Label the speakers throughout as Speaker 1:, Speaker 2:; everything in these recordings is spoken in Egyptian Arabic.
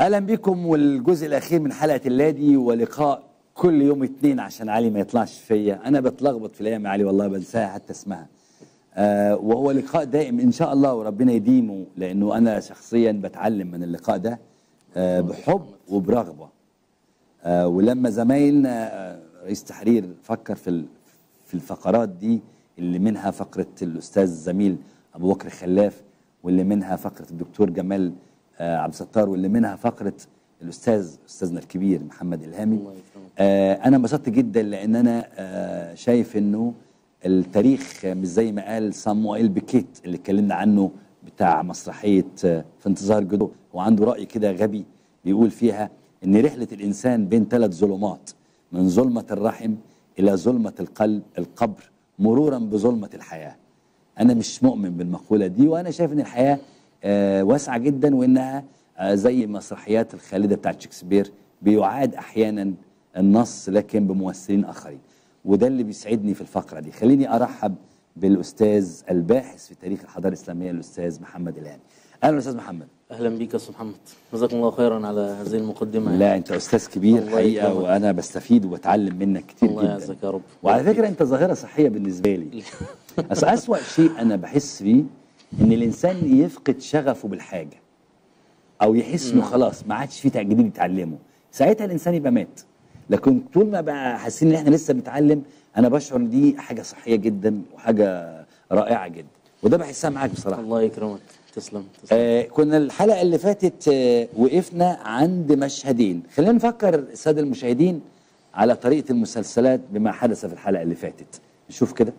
Speaker 1: اهلا بكم والجزء الاخير من حلقه اللادي ولقاء كل يوم اتنين عشان علي ما يطلعش فيا انا بتلخبط في الايام يا علي والله بنساها حتى اسمها آه وهو لقاء دائم ان شاء الله وربنا يديمه لانه انا شخصيا بتعلم من اللقاء ده آه بحب وبرغبه آه ولما زمايلنا آه رئيس تحرير فكر في ال- في الفقرات دي اللي منها فقره الاستاذ زميل ابو بكر خلاف واللي منها فقره الدكتور جمال آه عبد الستار واللي منها فقره الاستاذ استاذنا الكبير محمد الهامي
Speaker 2: الله يكرمك.
Speaker 1: آه انا انبسطت جدا لان انا آه شايف انه التاريخ مش زي ما قال صامويل بيكيت اللي اتكلمنا عنه بتاع مسرحيه آه، في انتظار جدو هو عنده راي كده غبي بيقول فيها ان رحله الانسان بين ثلاث ظلمات من ظلمه الرحم الى ظلمه القلب القبر مرورا بظلمه الحياه انا مش مؤمن بالمقوله دي وانا شايف ان الحياه آه، واسعه جدا وانها آه، زي مسرحيات الخالده بتاعت شكسبير بيعاد احيانا النص لكن بممثلين اخرين وده اللي بيسعدني في الفقره دي خليني ارحب بالاستاذ الباحث في تاريخ الحضاره الاسلاميه الاستاذ محمد الهاني اهلا استاذ محمد
Speaker 2: اهلا بك يا استاذ محمد جزاكم الله خيرا على هذه المقدمه
Speaker 1: لا انت استاذ كبير
Speaker 2: الله
Speaker 1: حقيقه
Speaker 2: يكرمك.
Speaker 1: وانا بستفيد وبتعلم منك كتير
Speaker 2: الله
Speaker 1: جدا
Speaker 2: يعزك يا رب
Speaker 1: وعلى فكره انت ظاهره صحيه بالنسبه لي بس اسوأ شيء انا بحس بيه ان الانسان يفقد شغفه بالحاجه او يحس انه خلاص ما عادش في جديد يتعلمه ساعتها الانسان يبقى مات لكن طول ما بقى حاسين ان احنا لسه بنتعلم انا بشعر ان دي حاجه صحيه جدا وحاجه رائعه جدا وده بحسها معاك بصراحه
Speaker 2: الله يكرمك تسلم تسلم
Speaker 1: آه كنا الحلقه اللي فاتت آه وقفنا عند مشهدين خلينا نفكر الساده المشاهدين على طريقه المسلسلات بما حدث في الحلقه اللي فاتت نشوف كده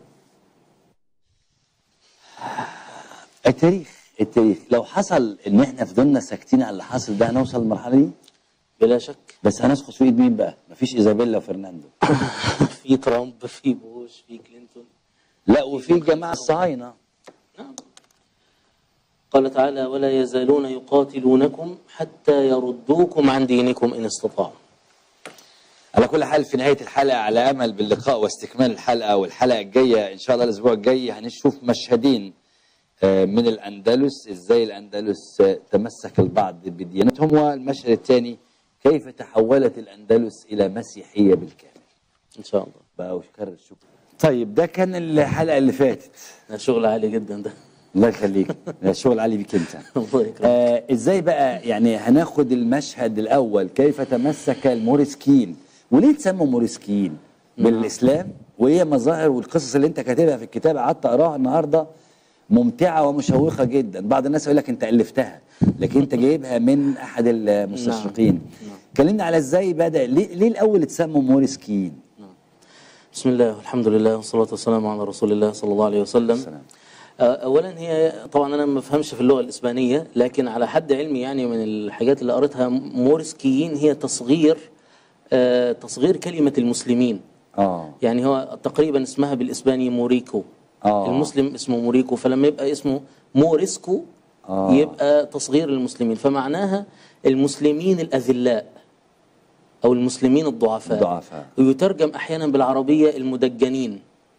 Speaker 1: التاريخ التاريخ لو حصل ان احنا فضلنا ساكتين على اللي حصل ده هنوصل للمرحله دي
Speaker 2: بلا شك
Speaker 1: بس هنسقط في ايد مين بقى مفيش ايزابيلا وفرناندو
Speaker 2: في ترامب في بوش في كلينتون
Speaker 1: لا وفي جماعه الصهاينه
Speaker 2: نعم قال تعالى ولا يزالون يقاتلونكم حتى يردوكم عن دينكم ان استطاعوا
Speaker 1: على كل حال في نهاية الحلقة على أمل باللقاء واستكمال الحلقة والحلقة الجاية إن شاء الله الأسبوع الجاي هنشوف مشهدين آه، من الأندلس إزاي الأندلس آه، تمسك البعض بديانتهم والمشهد الثاني كيف تحولت الأندلس إلى مسيحية بالكامل
Speaker 2: ان شاء الله
Speaker 1: بقى وشكر الشكر طيب ده كان الحلقة اللي فاتت
Speaker 2: ده شغل عالي جدا ده
Speaker 1: الله يخليك ده شغل علي بيك أنت
Speaker 2: الله يكرمك
Speaker 1: آه ازاي بقى يعني هناخد المشهد الاول كيف تمسك الموريسكيين وليه تسموا موريسكيين بالاسلام وهي مظاهر والقصص اللي انت كاتبها في الكتاب قعدت اقراها النهارده ممتعه ومشوقه جدا بعض الناس يقول لك انت الفتها لكن انت جايبها من احد المستشرقين كلمنا على ازاي بدا ليه, ليه الاول اتسموا موريسكيين
Speaker 2: بسم الله والحمد لله والصلاة والسلام على رسول الله صلى الله عليه وسلم
Speaker 1: السلام.
Speaker 2: آه، أولا هي طبعا أنا ما بفهمش في اللغة الإسبانية لكن على حد علمي يعني من الحاجات اللي قريتها مورسكيين هي تصغير آه، تصغير كلمة المسلمين
Speaker 1: اه
Speaker 2: يعني هو تقريبا اسمها بالإسباني موريكو
Speaker 1: آه.
Speaker 2: المسلم اسمه موريكو فلما يبقى اسمه موريسكو
Speaker 1: آه.
Speaker 2: يبقى تصغير المسلمين فمعناها المسلمين الأذلاء أو المسلمين الضعفاء
Speaker 1: الضعفاء.
Speaker 2: ويترجم أحيانا بالعربية المدجنين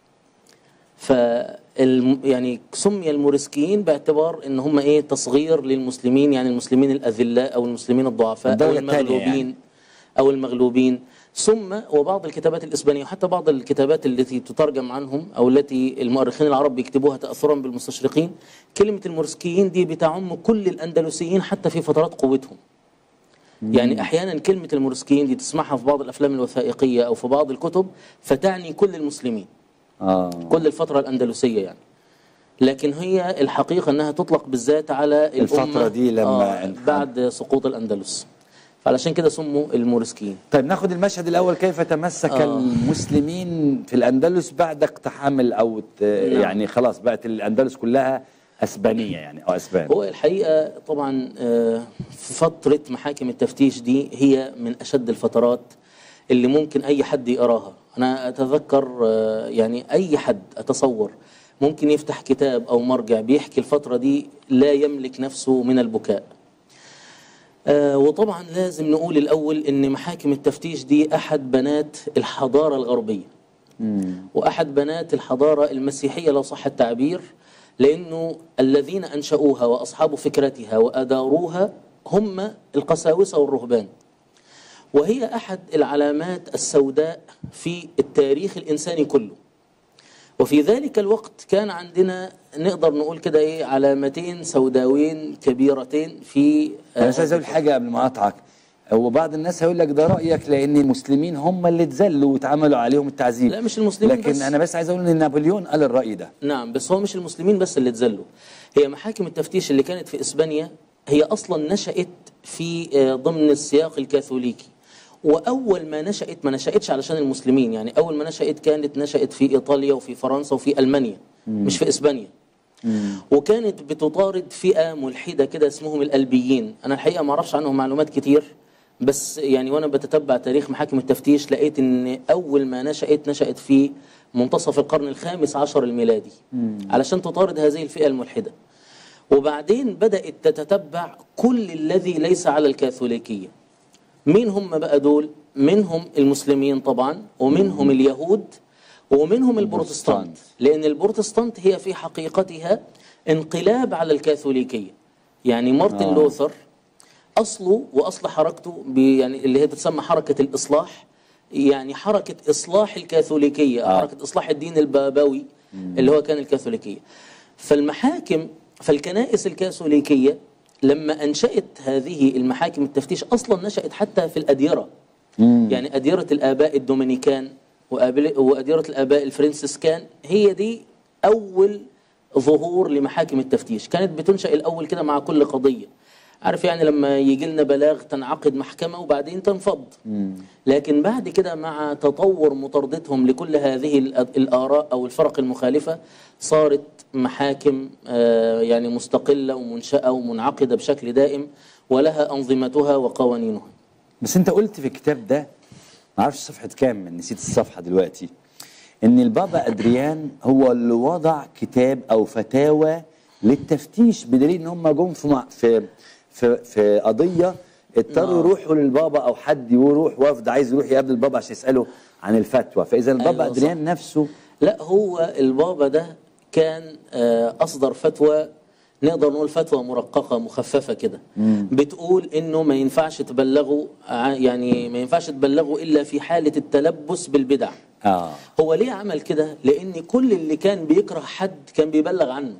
Speaker 2: ف يعني سمي الموريسكيين باعتبار ان هم ايه تصغير للمسلمين يعني المسلمين الاذلاء او المسلمين الضعفاء او
Speaker 1: الدولة التانية
Speaker 2: المغلوبين
Speaker 1: يعني.
Speaker 2: او المغلوبين ثم وبعض الكتابات الاسبانيه وحتى بعض الكتابات التي تترجم عنهم او التي المؤرخين العرب بيكتبوها تاثرا بالمستشرقين كلمه المورسكيين دي بتعم كل الاندلسيين حتى في فترات قوتهم يعني احيانا كلمه المورسكيين دي تسمعها في بعض الافلام الوثائقيه او في بعض الكتب فتعني كل المسلمين
Speaker 1: اه
Speaker 2: كل الفترة الأندلسية يعني لكن هي الحقيقة أنها تطلق بالذات على
Speaker 1: الفترة
Speaker 2: الأمة
Speaker 1: دي لما
Speaker 2: آه
Speaker 1: انحل.
Speaker 2: بعد سقوط الأندلس فعلشان كده سموا المورسكيين
Speaker 1: طيب ناخد المشهد الاول كيف تمسك
Speaker 2: آه.
Speaker 1: المسلمين في الاندلس بعد اقتحام ال- او ت- يعني خلاص بقت الاندلس كلها اسبانيه يعني او اسبان
Speaker 2: هو الحقيقة طبعا آه، في فترة محاكم التفتيش دي هي من أشد الفترات اللي ممكن أي حد يقراها أنا أتذكر آه، يعني أي حد أتصور ممكن يفتح كتاب أو مرجع بيحكي الفترة دي لا يملك نفسه من البكاء آه، وطبعا لازم نقول الأول أن محاكم التفتيش دي أحد بنات الحضارة الغربية وأحد بنات الحضارة المسيحية لو صح التعبير لأنه الذين أنشأوها وأصحاب فكرتها وأداروها هم القساوسة والرهبان وهي أحد العلامات السوداء في التاريخ الإنساني كله وفي ذلك الوقت كان عندنا نقدر نقول كده ايه علامتين سوداوين كبيرتين في
Speaker 1: انا بس عايز اقول حاجه قبل ما اقطعك هو بعض الناس هيقول لك ده رايك لان المسلمين هم اللي اتذلوا واتعملوا عليهم التعذيب
Speaker 2: لا مش المسلمين
Speaker 1: لكن
Speaker 2: بس.
Speaker 1: انا بس عايز اقول ان نابليون قال الراي ده
Speaker 2: نعم بس هو مش المسلمين بس اللي اتذلوا هي محاكم التفتيش اللي كانت في اسبانيا هي اصلا نشأت في آه، ضمن السياق الكاثوليكي واول ما نشأت ما نشأتش علشان المسلمين يعني اول ما نشأت كانت نشأت في ايطاليا وفي فرنسا وفي المانيا مش في اسبانيا وكانت بتطارد فئه ملحده كده اسمهم الالبيين انا الحقيقه ما اعرفش عنهم معلومات كتير بس يعني وانا بتتبع تاريخ محاكم التفتيش لقيت ان اول ما نشأت نشأت في منتصف القرن الخامس عشر الميلادي علشان تطارد هذه الفئه الملحده وبعدين بدأت تتتبع كل الذي ليس على الكاثوليكية مين هم بقى دول منهم المسلمين طبعا ومنهم اليهود ومنهم البروتستانت لأن البروتستانت هي في حقيقتها انقلاب على الكاثوليكية يعني مارتن
Speaker 1: آه.
Speaker 2: لوثر أصله وأصل حركته بي- يعني اللي هي تسمى حركة الإصلاح يعني حركة إصلاح الكاثوليكية أو
Speaker 1: آه.
Speaker 2: حركة إصلاح الدين البابوي اللي هو كان الكاثوليكية فالمحاكم فالكنائس الكاثوليكية لما أنشأت هذه المحاكم التفتيش أصلا نشأت حتى في الأديرة يعني أديرة الآباء الدومينيكان وأبل- وأديرة الآباء الفرنسيسكان هي دي أول ظهور لمحاكم التفتيش كانت بتنشأ الأول كده مع كل قضية عارف يعني لما يجي لنا بلاغ تنعقد محكمة وبعدين تنفض لكن بعد كده مع تطور مطاردتهم لكل هذه الأ- الآراء أو الفرق المخالفة صارت محاكم آه، يعني مستقلة ومنشأة ومنعقدة بشكل دائم ولها أنظمتها وقوانينها
Speaker 1: بس انت قلت في الكتاب ده ما اعرفش صفحه كام نسيت الصفحه دلوقتي ان البابا ادريان هو اللي وضع كتاب او فتاوى للتفتيش بدليل ان هم جم في مع- في في, في قضيه اضطروا
Speaker 2: نعم.
Speaker 1: يروحوا للبابا او حد يروح وفد عايز يروح يقابل البابا عشان يساله عن الفتوى فاذا البابا
Speaker 2: أيوة صح.
Speaker 1: ادريان نفسه
Speaker 2: لا هو البابا ده كان آه، أصدر فتوى نقدر نقول فتوى مرققة مخففة كده بتقول إنه ما ينفعش تبلغوا ع- يعني ما ينفعش تبلغوا إلا في حالة التلبس بالبدع
Speaker 1: اه
Speaker 2: هو ليه عمل كده؟ لأن كل اللي كان بيكره حد كان بيبلغ عنه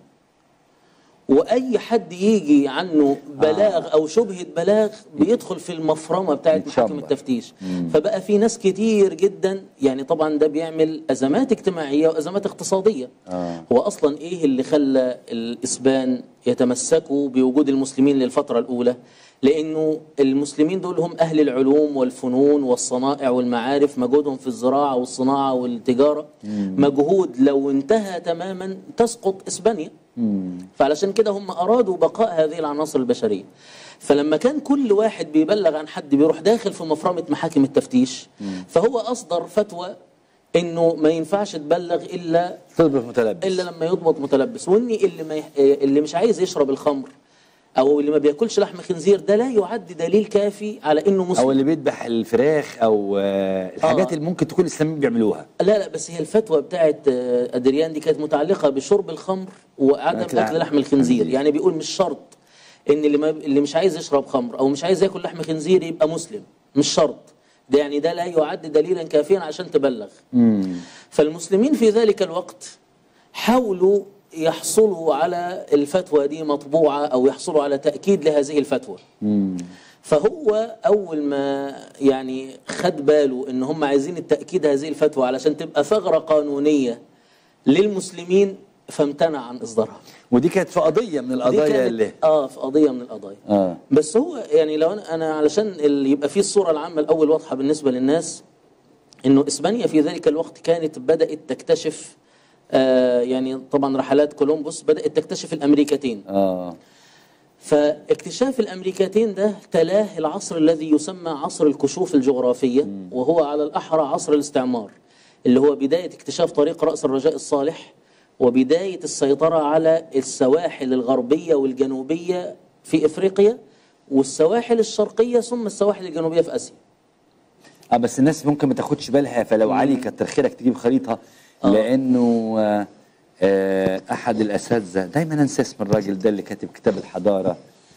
Speaker 2: واي حد يجي عنه بلاغ او شبهه بلاغ بيدخل في المفرمه بتاعت محاكم
Speaker 1: يتشبع.
Speaker 2: التفتيش فبقى في ناس كتير جدا يعني طبعا ده بيعمل ازمات اجتماعيه وازمات اقتصاديه
Speaker 1: آه.
Speaker 2: هو اصلا ايه اللي خلى الاسبان يتمسكوا بوجود المسلمين للفتره الاولى لانه المسلمين دول هم اهل العلوم والفنون والصنائع والمعارف مجهودهم في الزراعه والصناعه والتجاره مجهود لو انتهى تماما تسقط اسبانيا فعلشان كده هم أرادوا بقاء هذه العناصر البشرية فلما كان كل واحد بيبلغ عن حد بيروح داخل في مفرمة محاكم التفتيش فهو أصدر فتوى إنه ما ينفعش تبلغ إلا
Speaker 1: تضرب متلبس
Speaker 2: إلا لما يضبط متلبس وإن اللي ما يح... اللي مش عايز يشرب الخمر أو اللي ما بياكلش لحم خنزير ده لا يعد دليل كافي على إنه مسلم
Speaker 1: او اللي بيذبح الفراخ او آه الحاجات
Speaker 2: آه.
Speaker 1: اللي ممكن تكون الاسلاميين بيعملوها
Speaker 2: لا لا بس هي الفتوى بتاعت آه، أدريان دي كانت متعلقة بشرب الخمر وعدم
Speaker 1: أكل
Speaker 2: أكل لحم الخنزير
Speaker 1: خنزير.
Speaker 2: يعني بيقول مش شرط إن اللي, ما اللي مش عايز يشرب خمر أو مش عايز ياكل لحم خنزير يبقى مسلم مش شرط ده يعني ده لا يعد دليلا كافيا عشان تبلغ فالمسلمين في ذلك الوقت حاولوا يحصلوا على الفتوى دي مطبوعة أو يحصلوا على تأكيد لهذه الفتوى فهو أول ما يعني خد باله إن هم عايزين التأكيد هذه الفتوى علشان تبقى ثغرة قانونية للمسلمين فامتنع عن إصدارها
Speaker 1: ودي كانت في قضيه من
Speaker 2: دي
Speaker 1: القضايا
Speaker 2: كانت
Speaker 1: اللي
Speaker 2: اه في قضية من القضايا
Speaker 1: اه
Speaker 2: بس هو يعني لو انا انا علشان ال- يبقى في الصوره العامه الاول واضحه بالنسبه للناس انه اسبانيا في ذلك الوقت كانت بدات تكتشف آه يعني طبعا رحلات كولومبوس بدات تكتشف الامريكتين
Speaker 1: اه
Speaker 2: فاكتشاف الامريكتين ده تلاه العصر الذي يسمى عصر الكشوف الجغرافيه وهو على الاحرى عصر الاستعمار اللي هو بدايه اكتشاف طريق راس الرجاء الصالح وبدايه السيطره على السواحل الغربيه والجنوبيه في افريقيا والسواحل الشرقيه ثم السواحل الجنوبيه في اسيا
Speaker 1: اه بس الناس ممكن ما تاخدش بالها فلو علي كتر خيرك تجيب خريطه
Speaker 2: آه.
Speaker 1: لانه آه آه احد الاساتذه دايما انسى اسم الراجل ده اللي كاتب كتاب الحضاره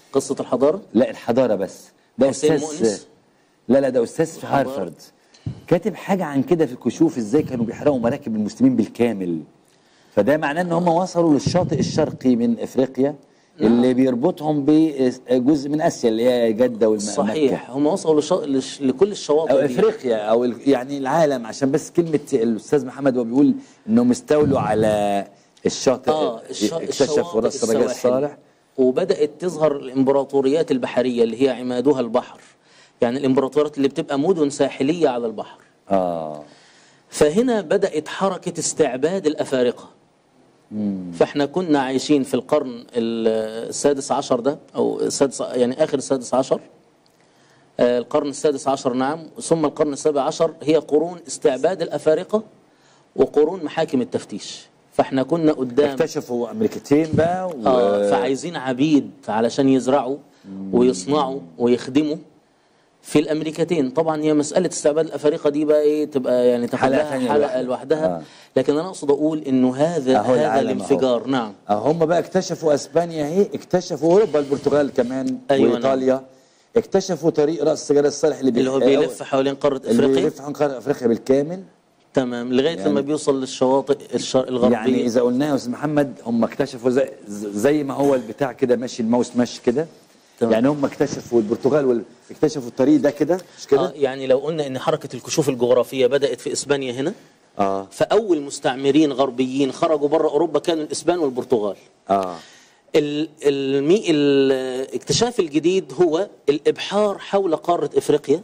Speaker 2: قصة الحضارة
Speaker 1: لا الحضاره بس ده
Speaker 2: حسين
Speaker 1: استاذ
Speaker 2: مؤنس؟
Speaker 1: لا لا ده استاذ في
Speaker 2: الحضارة.
Speaker 1: هارفارد كاتب حاجه عن كده في الكشوف ازاي كانوا بيحرقوا مراكب المسلمين بالكامل فده معناه ان هم وصلوا للشاطئ الشرقي من افريقيا اللي بيربطهم بجزء من اسيا اللي هي جده والمكه
Speaker 2: صحيح هم وصلوا لش... لش... لكل الشواطئ
Speaker 1: او
Speaker 2: دي.
Speaker 1: افريقيا او ال- يعني العالم عشان بس كلمه الاستاذ محمد وهو بيقول انهم استولوا على الشاطئ
Speaker 2: اه الش...
Speaker 1: اكتشفوا
Speaker 2: الشواطئ
Speaker 1: راس الرجاء
Speaker 2: السواحلية.
Speaker 1: الصالح
Speaker 2: وبدأت تظهر الإمبراطوريات البحرية اللي هي عمادها البحر يعني الإمبراطوريات اللي بتبقى مدن ساحلية على البحر
Speaker 1: اه
Speaker 2: فهنا بدأت حركة استعباد الأفارقة فاحنا كنا عايشين في القرن ال- السادس عشر ده أو السادس يعني آخر السادس عشر آه، القرن السادس عشر نعم ثم القرن السابع عشر هي قرون استعباد الأفارقة وقرون محاكم التفتيش فاحنا كنا قدام
Speaker 1: اكتشفوا امريكتين بقى و...
Speaker 2: آه فعايزين عبيد علشان يزرعوا ويصنعوا ويخدموا في الامريكتين طبعا هي مساله استعباد الافارقه دي بقى ايه تبقى يعني تاخد
Speaker 1: حلقة
Speaker 2: لها
Speaker 1: تانية
Speaker 2: حلقه
Speaker 1: لوحدها.
Speaker 2: لوحدها
Speaker 1: آه.
Speaker 2: لكن انا اقصد اقول انه هذا
Speaker 1: أهو
Speaker 2: هذا
Speaker 1: العالم أهو.
Speaker 2: الانفجار نعم
Speaker 1: آه، هم بقى اكتشفوا اسبانيا اهي اكتشفوا اوروبا البرتغال كمان
Speaker 2: أيوة
Speaker 1: وايطاليا اكتشفوا طريق راس السجاده الصالح اللي,
Speaker 2: اللي هو
Speaker 1: بيح-
Speaker 2: بيلف حوالين قاره
Speaker 1: اللي
Speaker 2: افريقيا
Speaker 1: بيلف عن قاره افريقيا بالكامل
Speaker 2: تمام لغايه
Speaker 1: يعني-
Speaker 2: لما بيوصل للشواطئ الشرق الغربيه
Speaker 1: يعني اذا قلنا يا استاذ محمد هم اكتشفوا زي, زي ما هو البتاع كده ماشي الماوس ماشي كده
Speaker 2: تمام.
Speaker 1: يعني هم اكتشفوا البرتغال وال... اكتشفوا الطريق ده كده مش كده
Speaker 2: آه يعني لو قلنا ان حركه الكشوف الجغرافيه بدات في اسبانيا هنا
Speaker 1: اه
Speaker 2: فاول مستعمرين غربيين خرجوا بره اوروبا كانوا الاسبان والبرتغال
Speaker 1: اه
Speaker 2: ال- المي الاكتشاف الجديد هو الابحار حول قاره افريقيا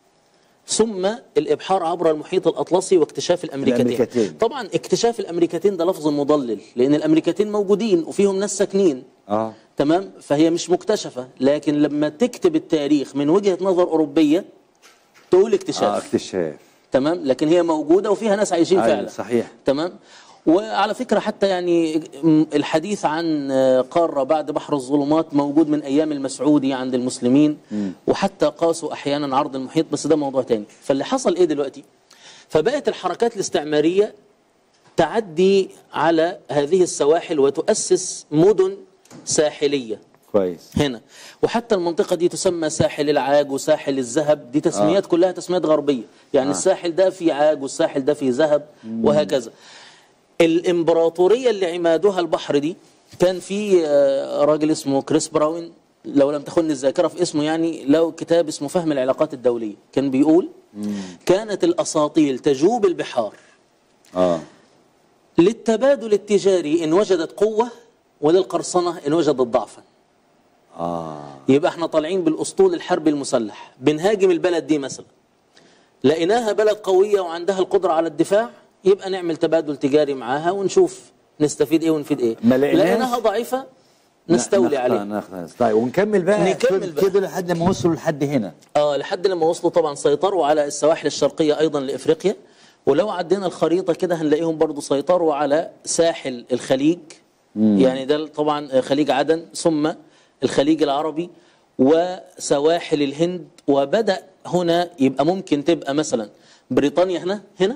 Speaker 2: ثم الابحار عبر المحيط الاطلسي واكتشاف الامريكتين.
Speaker 1: الأمريكتين.
Speaker 2: طبعا اكتشاف الامريكتين ده لفظ مضلل لان الامريكتين موجودين وفيهم ناس ساكنين
Speaker 1: اه
Speaker 2: تمام فهي مش مكتشفه لكن لما تكتب التاريخ من وجهه نظر اوروبيه تقول اكتشاف
Speaker 1: اه اكتشاف
Speaker 2: تمام لكن هي موجوده وفيها ناس عايشين
Speaker 1: أيوة،
Speaker 2: فعلا
Speaker 1: صحيح.
Speaker 2: تمام وعلى فكره حتى يعني م- الحديث عن آه، قاره بعد بحر الظلمات موجود من ايام المسعودي عند المسلمين وحتى قاسوا احيانا عرض المحيط بس ده موضوع تاني فاللي حصل ايه دلوقتي فبقت الحركات الاستعماريه تعدي على هذه السواحل وتؤسس مدن ساحليه
Speaker 1: كويس
Speaker 2: هنا وحتى المنطقة دي تسمى ساحل العاج وساحل الذهب دي تسميات آه. كلها تسميات غربية يعني آه. الساحل ده فيه عاج والساحل ده فيه ذهب وهكذا الإمبراطورية اللي عمادها البحر دي كان في آه، راجل اسمه كريس براون لو لم تخن الذاكرة في اسمه يعني له كتاب اسمه فهم العلاقات الدولية كان بيقول كانت الأساطيل تجوب البحار
Speaker 1: اه
Speaker 2: للتبادل التجاري إن وجدت قوة وللقرصنة إن وجدت ضعفا
Speaker 1: اه
Speaker 2: يبقى احنا طالعين بالاسطول الحربي المسلح بنهاجم البلد دي مثلا لقيناها بلد قويه وعندها القدره على الدفاع يبقى نعمل تبادل تجاري معاها ونشوف نستفيد ايه ونفيد ايه
Speaker 1: ما لقيناش؟
Speaker 2: لقيناها ضعيفه نستولي
Speaker 1: نخ-
Speaker 2: عليها
Speaker 1: نخ- طيب ونكمل بقى
Speaker 2: نكمل
Speaker 1: كده-
Speaker 2: بقى.
Speaker 1: كده لحد ما وصلوا لحد هنا
Speaker 2: اه لحد لما وصلوا طبعا سيطروا على السواحل الشرقيه ايضا لافريقيا ولو عدينا الخريطه كده هنلاقيهم برضو سيطروا على ساحل الخليج يعني ده طبعا خليج عدن ثم الخليج العربي وسواحل الهند وبدا هنا يبقى ممكن تبقى مثلا بريطانيا هنا هنا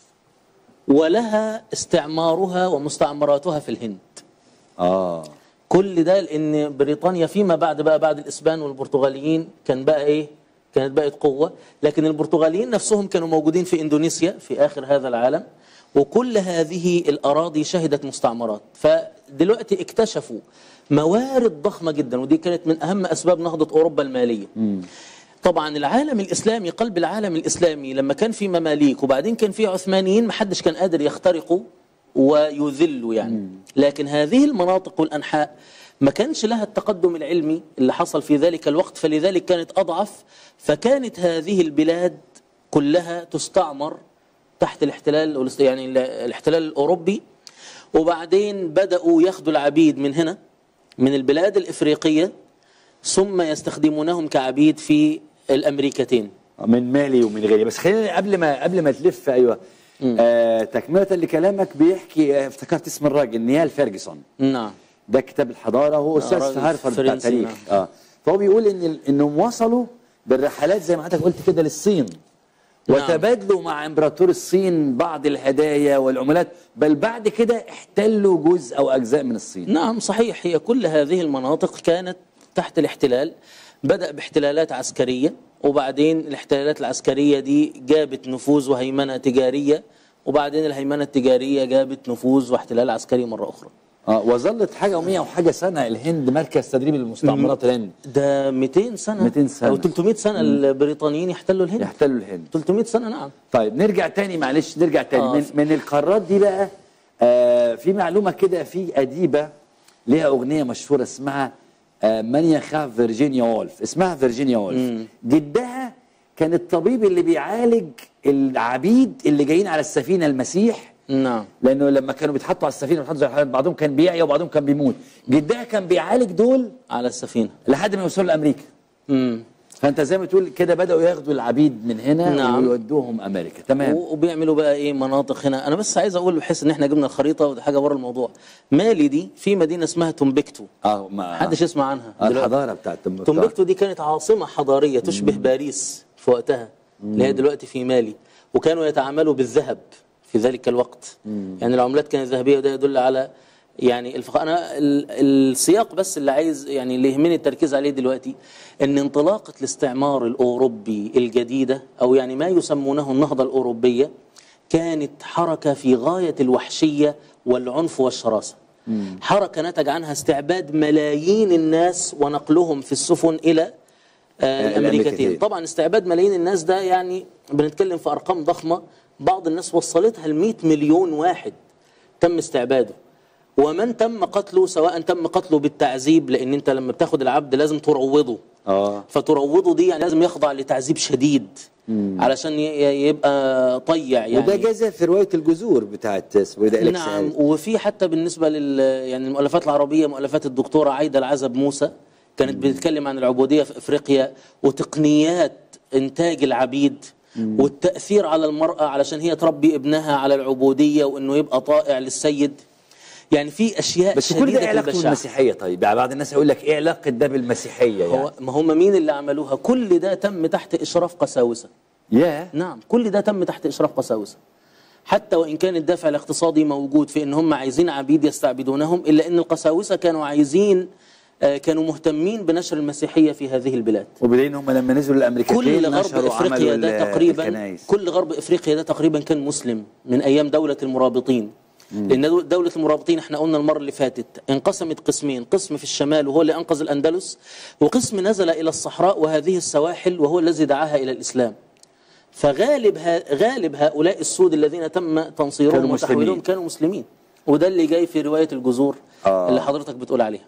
Speaker 2: ولها استعمارها ومستعمراتها في الهند
Speaker 1: اه
Speaker 2: كل ده لان بريطانيا فيما بعد بقى بعد الاسبان والبرتغاليين كان بقى ايه كانت بقت قوه لكن البرتغاليين نفسهم كانوا موجودين في اندونيسيا في اخر هذا العالم وكل هذه الاراضي شهدت مستعمرات فدلوقتي اكتشفوا موارد ضخمه جدا ودي كانت من اهم اسباب نهضه اوروبا الماليه طبعا العالم الاسلامي قلب العالم الاسلامي لما كان في مماليك وبعدين كان في عثمانيين ما حدش كان قادر يخترقوا ويذلوا يعني لكن هذه المناطق والانحاء ما كانش لها التقدم العلمي اللي حصل في ذلك الوقت فلذلك كانت اضعف فكانت هذه البلاد كلها تستعمر تحت الاحتلال والاست- يعني ال- الاحتلال الاوروبي وبعدين بداوا ياخدوا العبيد من هنا من البلاد الافريقيه ثم يستخدمونهم كعبيد في الامريكتين
Speaker 1: من مالي ومن غيري بس خلينا قبل ما قبل ما تلف ايوه آه تكمله لكلامك بيحكي آه، افتكرت اسم الراجل نيال فيرجسون
Speaker 2: نعم
Speaker 1: ده كتاب الحضاره هو استاذ
Speaker 2: راجل
Speaker 1: في هارفارد بتاع
Speaker 2: فرنسي،
Speaker 1: تاريخ
Speaker 2: نعم.
Speaker 1: اه فهو بيقول ان ال- انهم وصلوا بالرحلات زي ما حضرتك قلت كده للصين
Speaker 2: نعم.
Speaker 1: وتبادلوا مع امبراطور الصين بعض الهدايا والعملات بل بعد كده احتلوا جزء او اجزاء من الصين
Speaker 2: نعم صحيح هي كل هذه المناطق كانت تحت الاحتلال بدأ باحتلالات عسكرية وبعدين الاحتلالات العسكرية دي جابت نفوذ وهيمنة تجارية وبعدين الهيمنة التجارية جابت نفوذ واحتلال عسكري مرة أخرى
Speaker 1: اه وظلت حاجه و100 وحاجه سنه الهند مركز تدريب المستعمرات الهند
Speaker 2: ده 200 سنة
Speaker 1: 200 سنة.
Speaker 2: أو 300 سنة البريطانيين يحتلوا الهند
Speaker 1: يحتلوا الهند
Speaker 2: 300 سنة نعم
Speaker 1: طيب نرجع تاني معلش نرجع تاني
Speaker 2: آه.
Speaker 1: من, من القارات دي بقى آه في معلومه كده في اديبه ليها اغنيه مشهوره اسمها آه من يخاف فيرجينيا وولف اسمها فيرجينيا وولف جدها كان الطبيب اللي بيعالج العبيد اللي جايين على السفينه المسيح
Speaker 2: نعم
Speaker 1: لانه لما كانوا بيتحطوا على السفينه بيتحطوا زي الحيوانات، بعضهم كان بيعيا وبعضهم كان بيموت جدها كان بيعالج دول
Speaker 2: على السفينة
Speaker 1: لحد ما يوصلوا لامريكا
Speaker 2: مم.
Speaker 1: فانت زي ما تقول كده بداوا ياخدوا العبيد من هنا
Speaker 2: نعم.
Speaker 1: ويودوهم امريكا تمام
Speaker 2: و- وبيعملوا بقى ايه مناطق هنا انا بس عايز اقول بحيث ان احنا جبنا الخريطه ودي حاجه بره الموضوع مالي دي في مدينه اسمها تومبكتو
Speaker 1: اه ما
Speaker 2: محدش يسمع عنها
Speaker 1: آه
Speaker 2: دلوقتي.
Speaker 1: الحضاره بتاعت تمبكتو
Speaker 2: تومبكتو دي كانت عاصمه حضاريه تشبه باريس في وقتها اللي هي دلوقتي في مالي وكانوا يتعاملوا بالذهب في ذلك الوقت يعني العملات كانت ذهبيه وده يدل على يعني الفق... انا ال- السياق بس اللي عايز يعني اللي يهمني التركيز عليه دلوقتي ان انطلاقه الاستعمار الاوروبي الجديده او يعني ما يسمونه النهضه الاوروبيه كانت حركه في غايه الوحشيه والعنف والشراسه حركه نتج عنها استعباد ملايين الناس ونقلهم في السفن الى آه،
Speaker 1: الأمريكتين.
Speaker 2: الامريكتين طبعا استعباد ملايين الناس ده يعني بنتكلم في ارقام ضخمه بعض الناس وصلتها ل 100 مليون واحد تم استعباده ومن تم قتله سواء تم قتله بالتعذيب لان انت لما بتاخد العبد لازم تروضه
Speaker 1: اه
Speaker 2: فتروضه دي يعني لازم يخضع لتعذيب شديد علشان ي- ي- يبقى طيع يعني
Speaker 1: وده جزء في روايه الجذور بتاعت اسمه ده إليكس
Speaker 2: نعم
Speaker 1: هاريس.
Speaker 2: وفي حتى بالنسبه لل يعني المؤلفات العربيه مؤلفات الدكتوره عايده العزب موسى كانت بتتكلم عن العبوديه في افريقيا وتقنيات انتاج العبيد والتاثير على المراه علشان هي تربي ابنها على العبوديه وانه يبقى طائع للسيد يعني في اشياء
Speaker 1: بس كل ده
Speaker 2: شديده
Speaker 1: ايه علاقته
Speaker 2: البشاعه
Speaker 1: بالمسيحيه طيب يعني بعض الناس يقول لك ايه علاقه ده بالمسيحيه يعني
Speaker 2: هو ما هم مين اللي عملوها كل ده تم تحت اشراف قساوسه
Speaker 1: يا
Speaker 2: نعم كل ده تم تحت اشراف قساوسه حتى وان كان الدافع الاقتصادي موجود في ان هم عايزين عبيد يستعبدونهم الا ان القساوسه كانوا عايزين آه، كانوا مهتمين بنشر المسيحيه في هذه البلاد
Speaker 1: وبدليل هم لما نزلوا الامريكتين
Speaker 2: كل غرب
Speaker 1: نشروا
Speaker 2: افريقيا
Speaker 1: عملوا
Speaker 2: ده
Speaker 1: ال-
Speaker 2: تقريبا
Speaker 1: الكنايس.
Speaker 2: كل غرب افريقيا ده تقريبا كان مسلم من ايام دوله المرابطين لان دو- دوله المرابطين احنا قلنا المره اللي فاتت انقسمت قسمين قسم في الشمال وهو اللي انقذ الاندلس وقسم نزل الى الصحراء وهذه السواحل وهو الذي دعاها الى الاسلام فغالب ها غالب هؤلاء السود الذين تم تنصيرهم
Speaker 1: كانوا مسلمين.
Speaker 2: وتحويلهم كانوا مسلمين وده اللي جاي في روايه الجذور
Speaker 1: آه.
Speaker 2: اللي حضرتك بتقول عليها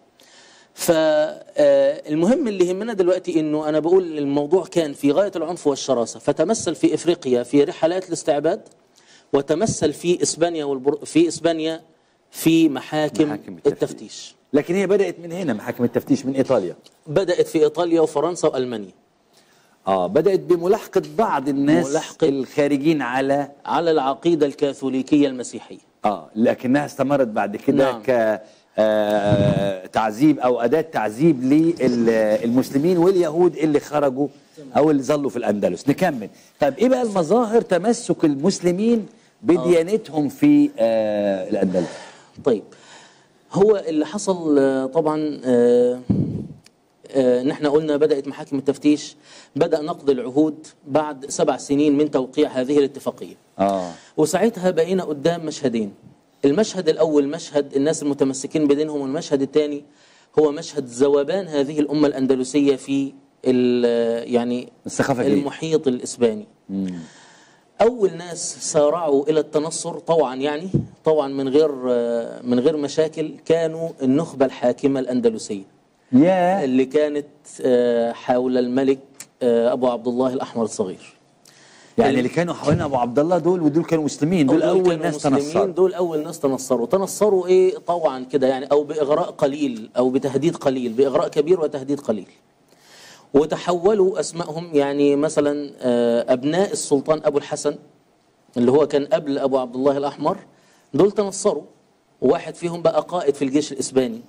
Speaker 2: فالمهم اللي يهمنا دلوقتي انه انا بقول الموضوع كان في غايه العنف والشراسه فتمثل في افريقيا في رحلات الاستعباد وتمثل في اسبانيا والبر... في اسبانيا في محاكم,
Speaker 1: محاكم التفتيش.
Speaker 2: التفتيش
Speaker 1: لكن هي بدات من هنا محاكم التفتيش من ايطاليا
Speaker 2: بدات في ايطاليا وفرنسا والمانيا
Speaker 1: اه بدات بملاحقه بعض الناس
Speaker 2: ملاحقة.
Speaker 1: الخارجين على
Speaker 2: على العقيده الكاثوليكيه المسيحيه
Speaker 1: اه لكنها استمرت بعد كده
Speaker 2: نعم.
Speaker 1: ك آه، تعذيب او اداه تعذيب للمسلمين واليهود اللي خرجوا او اللي ظلوا في الاندلس نكمل طيب ايه بقى المظاهر تمسك المسلمين بديانتهم في آه الاندلس
Speaker 2: طيب هو اللي حصل آه، طبعا آه، آه، ان احنا قلنا بدات محاكم التفتيش بدا نقض العهود بعد سبع سنين من توقيع هذه الاتفاقيه
Speaker 1: اه
Speaker 2: وساعتها بقينا قدام مشهدين المشهد الاول مشهد الناس المتمسكين بدينهم والمشهد الثاني هو مشهد ذوبان هذه الامه الاندلسيه في ال- يعني
Speaker 1: الثقافة الجديدة.
Speaker 2: المحيط الاسباني اول ناس سارعوا الى التنصر طوعا يعني طوعا من غير آه، من غير مشاكل كانوا النخبه الحاكمه الاندلسيه
Speaker 1: يا
Speaker 2: اللي كانت آه، حول الملك آه، ابو عبد الله الاحمر الصغير
Speaker 1: يعني اللي كانوا حوالين ابو عبد الله دول ودول كانوا مسلمين دول, اول
Speaker 2: كانوا
Speaker 1: ناس
Speaker 2: مسلمين،
Speaker 1: تنصروا
Speaker 2: دول اول ناس تنصروا تنصروا ايه طوعا كده يعني او باغراء قليل او بتهديد قليل باغراء كبير وتهديد قليل وتحولوا اسمائهم يعني مثلا آه، ابناء السلطان ابو الحسن اللي هو كان قبل ابو عبد الله الاحمر دول تنصروا وواحد فيهم بقى قائد في الجيش الاسباني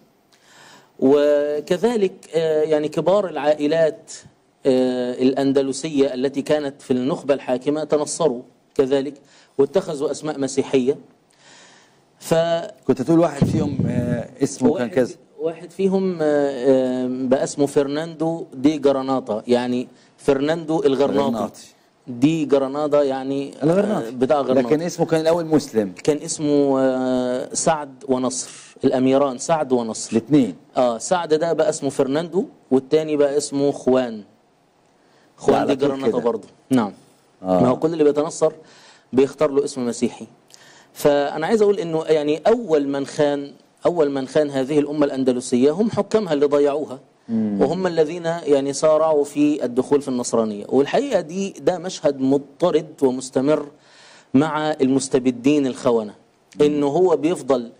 Speaker 2: وكذلك آه، يعني كبار العائلات آه، الأندلسية التي كانت في النخبة الحاكمة تنصروا كذلك واتخذوا أسماء مسيحية ف
Speaker 1: كنت تقول واحد فيهم آه اسمه كان
Speaker 2: واحد,
Speaker 1: كذا
Speaker 2: واحد فيهم آه، آه، بقى اسمه فرناندو دي جراناطا يعني فرناندو الغرناطي
Speaker 1: الغرناطي.
Speaker 2: دي جرانادا يعني آه،
Speaker 1: الغرناطي
Speaker 2: بتاع غرناطة
Speaker 1: لكن اسمه كان الاول مسلم
Speaker 2: كان اسمه آه، سعد ونصر الاميران سعد ونصر
Speaker 1: الاثنين
Speaker 2: اه سعد ده بقى اسمه فرناندو والتاني بقى اسمه خوان خوان
Speaker 1: على
Speaker 2: دي
Speaker 1: طول
Speaker 2: جراناطا
Speaker 1: كده.
Speaker 2: برضه نعم
Speaker 1: آه.
Speaker 2: ما هو كل اللي بيتنصر بيختار له اسم مسيحي فانا عايز اقول انه يعني اول من خان اول من خان هذه الامه الاندلسيه هم حكامها اللي ضيعوها وهم الذين يعني سارعوا في الدخول في النصرانيه والحقيقه دي ده مشهد مضطرد ومستمر مع المستبدين الخونه انه هو بيفضل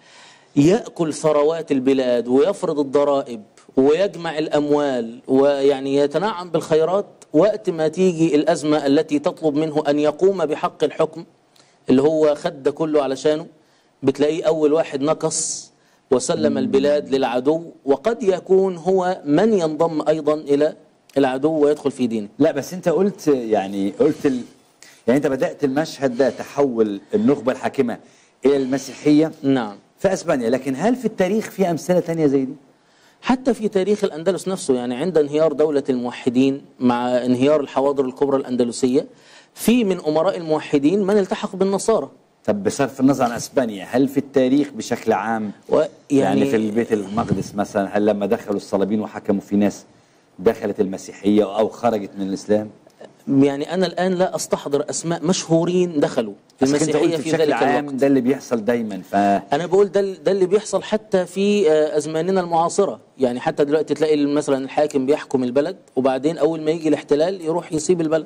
Speaker 2: ياكل ثروات البلاد ويفرض الضرائب ويجمع الاموال ويعني يتنعم بالخيرات وقت ما تيجي الازمه التي تطلب منه ان يقوم بحق الحكم اللي هو خد ده كله علشانه بتلاقيه اول واحد نقص وسلم البلاد للعدو وقد يكون هو من ينضم ايضا الى العدو ويدخل في دينه
Speaker 1: لا بس انت قلت يعني قلت ال... يعني انت بدات المشهد ده تحول النخبه الحاكمه الى المسيحيه
Speaker 2: نعم
Speaker 1: في اسبانيا لكن هل في التاريخ في امثله تانية زي دي؟
Speaker 2: حتى في تاريخ الأندلس نفسه يعني عند انهيار دولة الموحدين مع انهيار الحواضر الكبرى الأندلسية في من أمراء الموحدين من التحق بالنصارى
Speaker 1: طب بصرف النظر عن اسبانيا هل في التاريخ بشكل عام
Speaker 2: ويعني
Speaker 1: يعني في البيت المقدس مثلا هل لما دخلوا الصليبين وحكموا في ناس دخلت المسيحيه او خرجت من الاسلام؟
Speaker 2: يعني أنا الآن لا أستحضر أسماء مشهورين دخلوا
Speaker 1: بس انت
Speaker 2: المسيحية
Speaker 1: قلت
Speaker 2: في
Speaker 1: بشكل
Speaker 2: ذلك
Speaker 1: عام
Speaker 2: الوقت
Speaker 1: ده اللي بيحصل دايما ف
Speaker 2: أنا بقول ده ده اللي بيحصل حتى في آه، أزماننا المعاصرة يعني حتى دلوقتي تلاقي مثلا الحاكم بيحكم البلد وبعدين أول ما يجي الاحتلال يروح يسيب البلد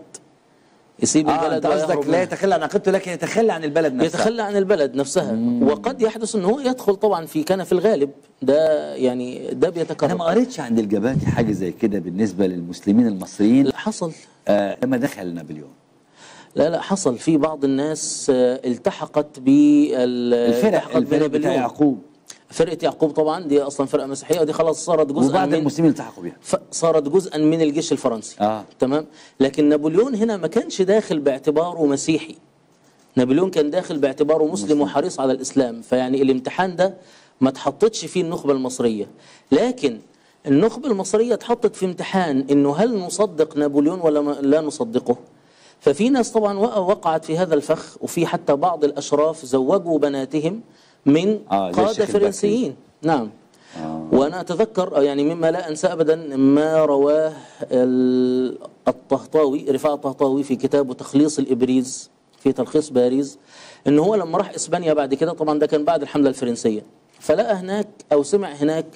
Speaker 2: يسيب
Speaker 1: اه
Speaker 2: البلد
Speaker 1: انت قصدك
Speaker 2: ويهرب
Speaker 1: لا
Speaker 2: منها.
Speaker 1: يتخلى عن عقيدته لكن يتخلى عن البلد نفسها
Speaker 2: يتخلى عن البلد نفسها وقد يحدث ان هو يدخل طبعا في كان في الغالب ده يعني ده
Speaker 1: انا
Speaker 2: بيتكرر
Speaker 1: ما قريتش عند الجباتي حاجه زي كده بالنسبه للمسلمين المصريين
Speaker 2: حصل
Speaker 1: آه لما دخل نابليون
Speaker 2: لا لا حصل في بعض الناس آه، التحقت بال
Speaker 1: الفرق
Speaker 2: التحقت
Speaker 1: الفرق بتاع
Speaker 2: بنابليون.
Speaker 1: يعقوب
Speaker 2: فرقه يعقوب طبعا دي اصلا فرقه مسيحيه ودي خلاص صارت جزءا
Speaker 1: وبعض
Speaker 2: من
Speaker 1: المسلمين التحقوا بها
Speaker 2: ف- صارت جزءا من الجيش الفرنسي
Speaker 1: آه.
Speaker 2: تمام لكن نابليون هنا ما كانش داخل باعتباره مسيحي نابليون كان داخل باعتباره مسلم,
Speaker 1: مسلم.
Speaker 2: وحريص على الاسلام فيعني الامتحان ده ما تحطتش فيه النخبه المصريه لكن النخبه المصريه اتحطت في امتحان انه هل نصدق نابليون ولا ما لا نصدقه ففي ناس طبعا وق- وقعت في هذا الفخ وفي حتى بعض الاشراف زوجوا بناتهم من
Speaker 1: آه، زي
Speaker 2: قاده
Speaker 1: الشيخ البكري.
Speaker 2: فرنسيين نعم
Speaker 1: آه.
Speaker 2: وانا اتذكر يعني مما لا انسى ابدا ما رواه ال- الطهطاوي رفاعه الطهطاوي في كتابه تخليص الابريز في تلخيص باريس ان هو لما راح اسبانيا بعد كده طبعا ده كان بعد الحمله الفرنسيه فلقى هناك او سمع هناك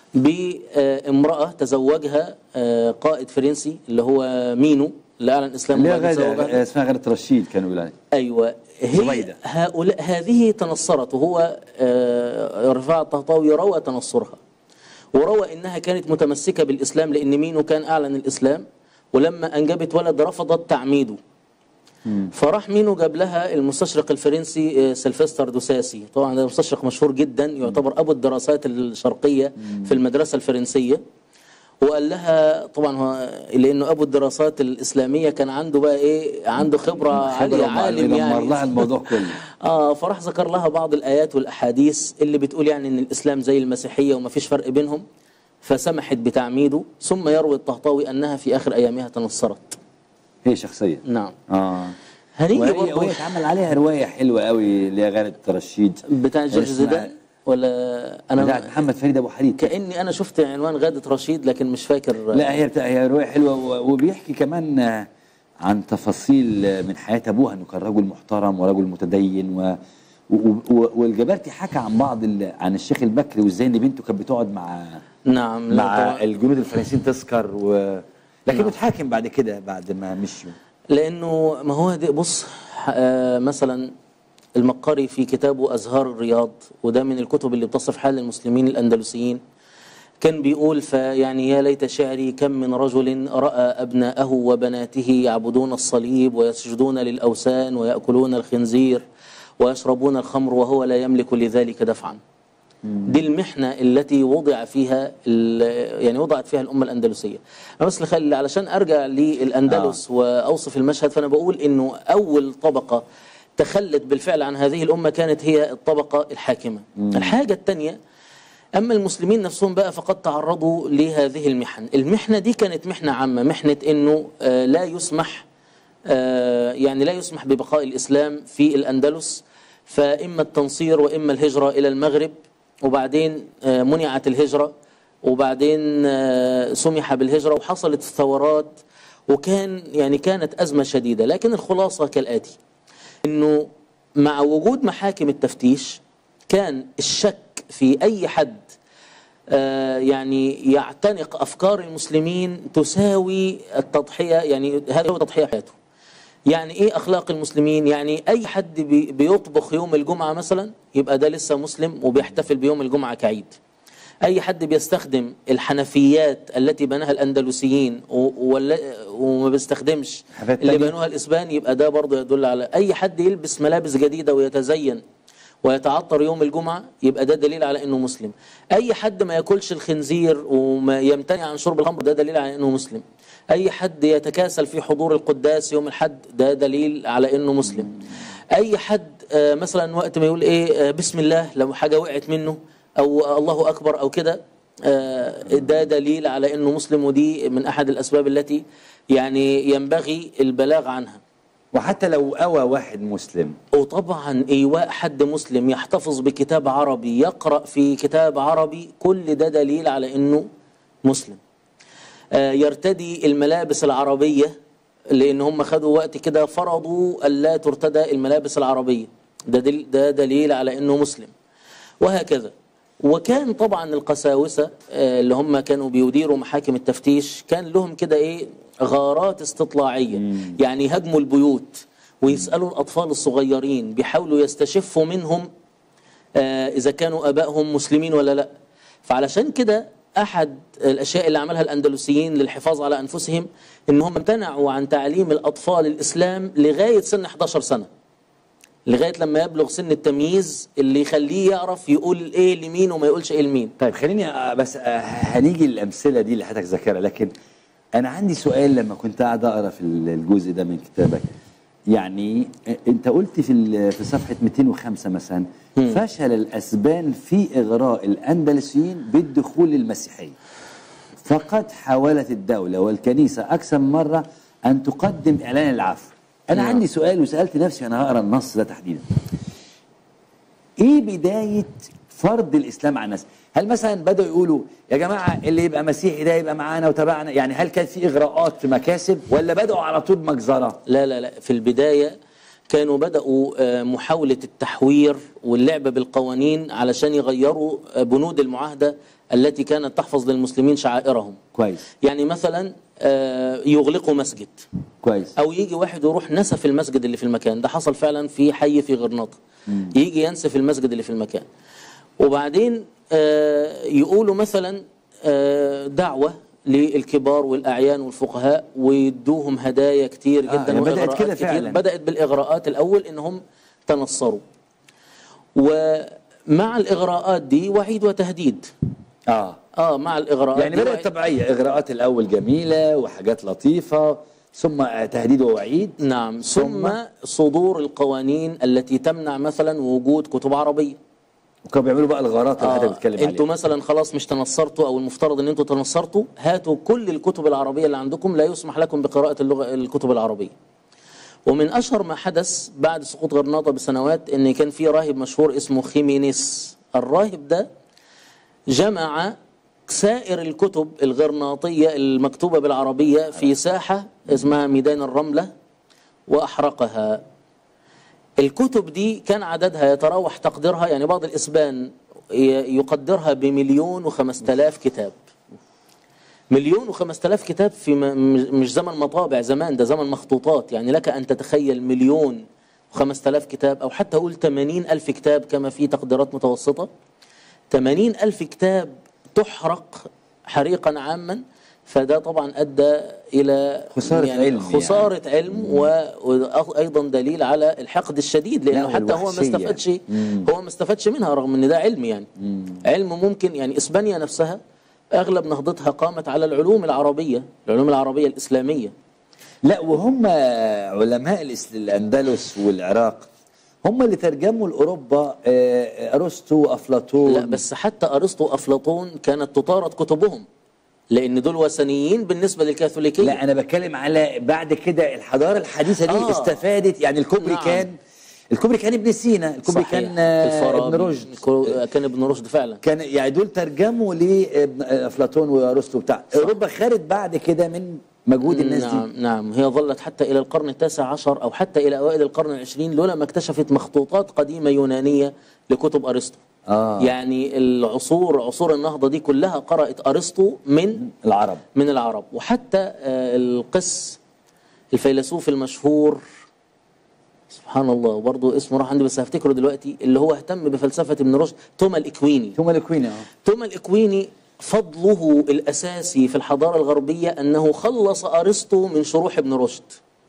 Speaker 2: بامراه تزوجها آه، قائد فرنسي اللي هو مينو اللي اعلن اسلامه
Speaker 1: اللي هي
Speaker 2: بعد
Speaker 1: غادة
Speaker 2: تزوجها.
Speaker 1: اسمها غادة رشيد كانوا يقولوا عليها
Speaker 2: ايوه هي
Speaker 1: زبيدة.
Speaker 2: هؤلاء هذه تنصرت وهو آه، رفاعة الطهطاوي روى تنصرها وروى انها كانت متمسكه بالاسلام لان مينو كان اعلن الاسلام ولما انجبت ولد رفضت تعميده فراح مينو جاب لها المستشرق الفرنسي آه، سيلفستر دوساسي طبعا ده مستشرق مشهور جدا يعتبر ابو الدراسات الشرقيه في المدرسه الفرنسيه وقال لها طبعا هو لانه ابو الدراسات الاسلاميه كان عنده بقى ايه عنده خبره عاليه
Speaker 1: خبرة
Speaker 2: عالم
Speaker 1: دمر
Speaker 2: يعني
Speaker 1: لها الموضوع كله
Speaker 2: اه فراح ذكر لها بعض الايات والاحاديث اللي بتقول يعني ان الاسلام زي المسيحيه وما فيش فرق بينهم فسمحت بتعميده ثم يروي الطهطاوي انها في اخر ايامها تنصرت
Speaker 1: هي شخصيه
Speaker 2: نعم
Speaker 1: اه
Speaker 2: هنيجي
Speaker 1: وهي,
Speaker 2: برضه
Speaker 1: وهي اتعمل عليها روايه حلوه قوي اللي هي غادة رشيد
Speaker 2: بتاع جورج
Speaker 1: اسمها-
Speaker 2: زيدان ولا
Speaker 1: بتاعت
Speaker 2: انا
Speaker 1: محمد فريد ابو حريد
Speaker 2: كاني انا شفت عنوان غاده رشيد لكن مش فاكر
Speaker 1: لا هي بتاع هي روايه حلوه و- وبيحكي كمان آه، عن تفاصيل آه، من حياه ابوها انه كان رجل محترم ورجل متدين و و- و- والجبرتي حكى عن بعض ال- عن الشيخ البكري وازاي ان بنته كانت بتقعد مع
Speaker 2: نعم لا
Speaker 1: مع
Speaker 2: طبعاً.
Speaker 1: الجنود الفرنسيين تسكر و لكنه
Speaker 2: نعم.
Speaker 1: اتحاكم بعد كده بعد ما مشوا
Speaker 2: لانه ما هو دي بص آه، مثلا المقري في كتابه ازهار الرياض وده من الكتب اللي بتصف حال المسلمين الاندلسيين كان بيقول فيعني يا ليت شعري كم من رجل راى ابناءه وبناته يعبدون الصليب ويسجدون للاوثان وياكلون الخنزير ويشربون الخمر وهو لا يملك لذلك دفعا دي المحنة التي وضع فيها ال- يعني وضعت فيها الأمة الأندلسية أنا بس لخلي علشان أرجع للأندلس آه. وأوصف المشهد فأنا بقول إنه أول طبقة تخلت بالفعل عن هذه الأمة كانت هي الطبقة الحاكمة الحاجة الثانية أما المسلمين نفسهم بقى فقد تعرضوا لهذه المحن المحنة دي كانت محنة عامة محنة أنه آه، لا يسمح آه، يعني لا يسمح ببقاء الإسلام في الأندلس فإما التنصير وإما الهجرة إلى المغرب وبعدين آه، منعت الهجرة وبعدين آه، سمح بالهجرة وحصلت الثورات وكان يعني كانت أزمة شديدة لكن الخلاصة كالآتي انه مع وجود محاكم التفتيش كان الشك في اي حد آه، يعني يعتنق افكار المسلمين تساوي التضحيه يعني هذا هو تضحيه حياته يعني ايه اخلاق المسلمين يعني اي حد بي- بيطبخ يوم الجمعه مثلا يبقى ده لسه مسلم وبيحتفل بيوم الجمعه كعيد اي حد بيستخدم الحنفيات التي بناها الاندلسيين و- ولا- وما بيستخدمش
Speaker 1: حاجات
Speaker 2: اللي
Speaker 1: تانية.
Speaker 2: بنوها الاسبان يبقى ده برضه يدل على اي حد يلبس ملابس جديده ويتزين ويتعطر يوم الجمعه يبقى ده دليل على انه مسلم اي حد ما ياكلش الخنزير وما يمتنع عن شرب الخمر ده دليل على انه مسلم اي حد يتكاسل في حضور القداس يوم الحد ده دليل على انه مسلم اي حد آه، مثلا وقت ما يقول ايه آه، بسم الله لو حاجه وقعت منه او الله اكبر او كده آه، ده دليل على انه مسلم ودي من احد الاسباب التي يعني ينبغي البلاغ عنها
Speaker 1: وحتى لو قوى واحد مسلم
Speaker 2: وطبعا ايواء حد مسلم يحتفظ بكتاب عربي يقرا في كتاب عربي كل ده دليل على انه مسلم آه، يرتدي الملابس العربيه لان هم خدوا وقت كده فرضوا الا ترتدى الملابس العربيه ده دليل, ده دليل على انه مسلم وهكذا وكان طبعا القساوسه آه، اللي هم كانوا بيديروا محاكم التفتيش كان لهم كده ايه غارات استطلاعيه يعني يهاجموا البيوت ويسالوا الاطفال الصغيرين بيحاولوا يستشفوا منهم آه، اذا كانوا ابائهم مسلمين ولا لا فعلشان كده احد الاشياء اللي عملها الاندلسيين للحفاظ على انفسهم انهم امتنعوا عن تعليم الاطفال الاسلام لغايه سن 11 سنه لغايه لما يبلغ سن التمييز اللي يخليه يعرف يقول ايه لمين وما يقولش ايه لمين
Speaker 1: طيب خليني آه، بس آه، هنيجي للامثله دي اللي حضرتك ذاكرها لكن انا عندي سؤال لما كنت قاعد اقرا في الجزء ده من كتابك يعني آه، انت قلت في ال- في صفحه 205 مثلا فشل الاسبان في اغراء الاندلسيين بالدخول للمسيحيه فقد حاولت الدوله والكنيسه اكثر من مره ان تقدم اعلان العفو انا
Speaker 2: نعم.
Speaker 1: عندي سؤال وسالت نفسي انا هقرا النص ده تحديدا ايه بدايه فرض الاسلام على الناس هل مثلا بداوا يقولوا يا جماعه اللي يبقى مسيحي ده يبقى معانا وتبعنا يعني هل كان في اغراءات مكاسب ولا بداوا على طول مجزره
Speaker 2: لا لا لا في البداية كانوا بدأوا آه، محاولة التحوير واللعب بالقوانين علشان يغيروا آه، بنود المعاهدة التي كانت تحفظ للمسلمين شعائرهم
Speaker 1: كويس
Speaker 2: يعني مثلا آه، يغلقوا مسجد
Speaker 1: كويس
Speaker 2: او يجي واحد يروح نسف المسجد اللي في المكان ده حصل فعلا في حي في غرناطه يجي ينسف المسجد اللي في المكان وبعدين آه، يقولوا مثلا آه، دعوه للكبار والاعيان والفقهاء ويدوهم هدايا كتير
Speaker 1: آه،
Speaker 2: جدا
Speaker 1: يعني بدأت
Speaker 2: وإغراءات
Speaker 1: كده
Speaker 2: كتير.
Speaker 1: فعلا.
Speaker 2: بدات بالاغراءات الاول انهم تنصروا ومع الاغراءات دي وعيد وتهديد
Speaker 1: اه
Speaker 2: اه مع الاغراءات
Speaker 1: يعني
Speaker 2: دي
Speaker 1: بدات
Speaker 2: وعيد-
Speaker 1: طبيعيه اغراءات الاول جميله وحاجات لطيفه ثم آه، تهديد ووعيد
Speaker 2: نعم ثم صدور القوانين التي تمنع مثلا وجود كتب عربيه
Speaker 1: وكانوا بيعملوا بقى الغارات اللي حضرتك بتتكلم
Speaker 2: انتوا
Speaker 1: عليها
Speaker 2: مثلا خلاص مش تنصرتوا او المفترض ان انتوا تنصرتوا هاتوا كل الكتب العربيه اللي عندكم لا يسمح لكم بقراءه اللغه الكتب العربيه ومن اشهر ما حدث بعد سقوط غرناطه بسنوات ان كان في راهب مشهور اسمه خيمينيس الراهب ده جمع سائر الكتب الغرناطيه المكتوبه بالعربيه في ساحه اسمها ميدان الرمله واحرقها الكتب دي كان عددها يتراوح تقديرها يعني بعض الإسبان ي- يقدرها بمليون وخمسة آلاف كتاب مليون وخمسة آلاف كتاب في م- م- مش زمن مطابع زمان ده زمن مخطوطات يعني لك أن تتخيل مليون وخمسة آلاف كتاب أو حتى أقول تمانين ألف كتاب كما في تقديرات متوسطة تمانين ألف كتاب تحرق حريقا عاما فده طبعا أدى إلى
Speaker 1: خسارة علم يعني.
Speaker 2: خسارة علم وأيضا دليل على الحقد الشديد لأنه
Speaker 1: لا،
Speaker 2: حتى هو ما
Speaker 1: والوحشية.
Speaker 2: استفادش هو ما استفادش منها رغم ان ده علم يعني علم ممكن يعني اسبانيا نفسها اغلب نهضتها قامت على العلوم العربيه العلوم العربيه الاسلاميه
Speaker 1: لا وهم علماء الإس- الاندلس والعراق هم اللي ترجموا لاوروبا آه، ارسطو وافلاطون
Speaker 2: لا بس حتى ارسطو وافلاطون كانت تطارد كتبهم لان دول وثنيين بالنسبه للكاثوليكيه
Speaker 1: لا انا بتكلم على بعد كده الحضاره الحديثه دي
Speaker 2: آه.
Speaker 1: استفادت يعني الكوبري
Speaker 2: نعم.
Speaker 1: كان الكوبري كان ابن سينا الكوبري
Speaker 2: صحيح.
Speaker 1: كان آه،
Speaker 2: الفارابي.
Speaker 1: ابن رشد
Speaker 2: الكو- كان ابن رشد فعلا
Speaker 1: كان يعني دول ترجموا لافلاطون وارسطو بتاع اوروبا خدت بعد كده من مجهود الناس
Speaker 2: نعم
Speaker 1: دي
Speaker 2: نعم هي ظلت حتى الى القرن التاسع عشر او حتى الى اوائل القرن العشرين لولا ما اكتشفت مخطوطات قديمه يونانيه لكتب ارسطو
Speaker 1: آه.
Speaker 2: يعني العصور عصور النهضه دي كلها قرات ارسطو من
Speaker 1: العرب
Speaker 2: من العرب وحتى آه، القس الفيلسوف المشهور سبحان الله برضه اسمه راح عندي بس هفتكره دلوقتي اللي هو اهتم بفلسفه ابن رشد توما الاكويني
Speaker 1: ثم الكوينة اه
Speaker 2: توما الإكويني فضله الأساسي في الحضارة الغربية أنه خلص أرسطو من شروح ابن رشد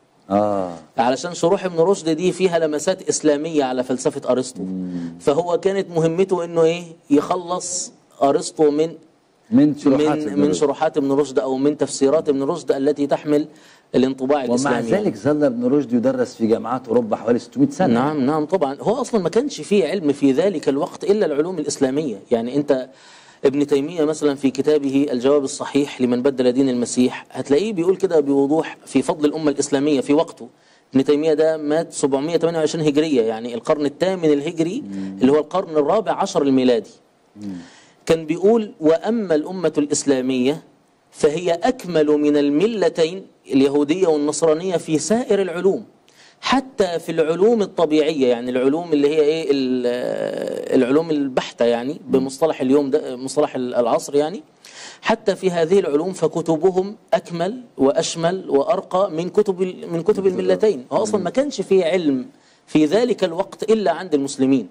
Speaker 1: اه
Speaker 2: علشان شروح ابن رشد دي فيها لمسات إسلامية على فلسفة أرسطو فهو كانت مهمته أنه إيه يخلص أرسطو من
Speaker 1: من شروحات
Speaker 2: من
Speaker 1: ابن
Speaker 2: من
Speaker 1: رشد.
Speaker 2: شروحات ابن رشد أو من تفسيرات ابن رشد التي تحمل الانطباع
Speaker 1: ومع
Speaker 2: الإسلامي
Speaker 1: ذلك ظل ابن رشد يدرس في جامعات اوروبا حوالي 600 سنه
Speaker 2: نعم نعم طبعا هو اصلا ما كانش فيه علم في ذلك الوقت الا العلوم الاسلاميه يعني انت ابن تيميه مثلا في كتابه الجواب الصحيح لمن بدل دين المسيح هتلاقيه بيقول كده بوضوح في فضل الامه الاسلاميه في وقته ابن تيميه ده مات 728 هجريه يعني القرن الثامن الهجري اللي هو القرن الرابع عشر الميلادي كان بيقول واما الامه الاسلاميه فهي اكمل من الملتين اليهوديه والنصرانيه في سائر العلوم حتى في العلوم الطبيعيه يعني العلوم اللي هي ايه ال- العلوم البحته يعني بمصطلح اليوم ده مصطلح العصر يعني حتى في هذه العلوم فكتبهم اكمل واشمل وارقى من كتب ال- من كتب الملتين هو اصلا ما كانش فيه علم في ذلك الوقت الا عند المسلمين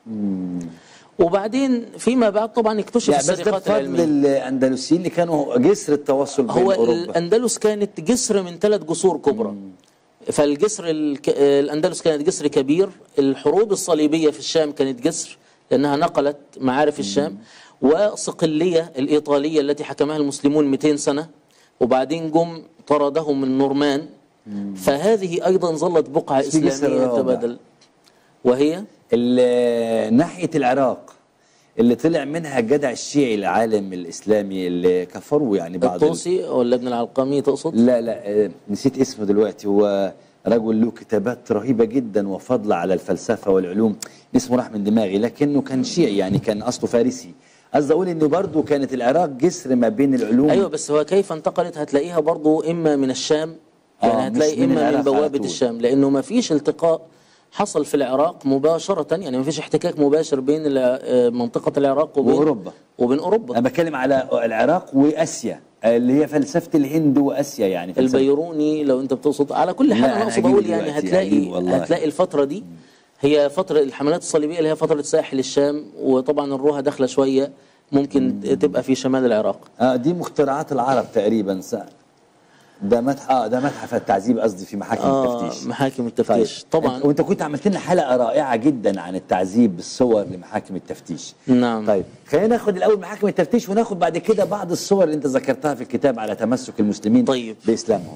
Speaker 2: وبعدين فيما بعد طبعا اكتشف
Speaker 1: يعني بس ده
Speaker 2: السرقات
Speaker 1: بفضل
Speaker 2: العلميه
Speaker 1: الاندلسيين اللي كانوا جسر التواصل بين
Speaker 2: هو
Speaker 1: اوروبا
Speaker 2: الاندلس كانت جسر من ثلاث جسور كبرى فالجسر الك... الاندلس كانت جسر كبير الحروب الصليبيه في الشام كانت جسر لانها نقلت معارف الشام وصقليه الايطاليه التي حكمها المسلمون 200 سنه وبعدين جم طردهم النورمان فهذه ايضا ظلت بقعه
Speaker 1: في جسر
Speaker 2: اسلاميه
Speaker 1: رابع.
Speaker 2: تبادل وهي
Speaker 1: ال- ناحيه العراق اللي طلع منها الجدع الشيعي العالم الاسلامي اللي كفروا يعني بعض ال-
Speaker 2: الطوسي ولا ابن العلقمي تقصد؟
Speaker 1: لا لا آه، نسيت اسمه دلوقتي هو رجل له كتابات رهيبه جدا وفضل على الفلسفه والعلوم اسمه راح من دماغي لكنه كان شيعي يعني كان اصله فارسي قصدي اقول انه برضه كانت العراق جسر ما بين العلوم
Speaker 2: ايوه بس هو كيف انتقلت هتلاقيها برضو اما من الشام يعني
Speaker 1: آه، مش
Speaker 2: هتلاقي
Speaker 1: من
Speaker 2: اما من
Speaker 1: العراق على
Speaker 2: بوابه
Speaker 1: طول.
Speaker 2: الشام لانه ما فيش التقاء حصل في العراق مباشره يعني ما فيش احتكاك مباشر بين الع- آه، منطقه العراق وبين
Speaker 1: وأوروبا.
Speaker 2: وبين اوروبا
Speaker 1: انا بتكلم على العراق واسيا اللي هي فلسفه الهند واسيا يعني فلسفة
Speaker 2: البيروني لو انت بتقصد على كل حال
Speaker 1: لا،
Speaker 2: انا
Speaker 1: أنا
Speaker 2: اقصد
Speaker 1: هجيب
Speaker 2: اقول يعني
Speaker 1: دلوقتي،
Speaker 2: هتلاقي
Speaker 1: هجيب والله.
Speaker 2: هتلاقي الفتره دي هي فتره الحملات الصليبيه اللي هي فتره ساحل الشام وطبعا الروها داخله شويه ممكن تبقى في شمال العراق
Speaker 1: آه دي مخترعات العرب تقريبا س- ده متحف اه ده متحف التعذيب قصدي في محاكم
Speaker 2: اه
Speaker 1: التفتيش
Speaker 2: محاكم التفتيش طبعا
Speaker 1: أنت- وانت كنت عملت لنا حلقه رائعه جدا عن التعذيب بالصور لمحاكم التفتيش
Speaker 2: نعم
Speaker 1: طيب خلينا ناخد الاول محاكم التفتيش وناخد بعد كده بعض الصور اللي انت ذكرتها في الكتاب على تمسك المسلمين
Speaker 2: طيب.
Speaker 1: باسلامهم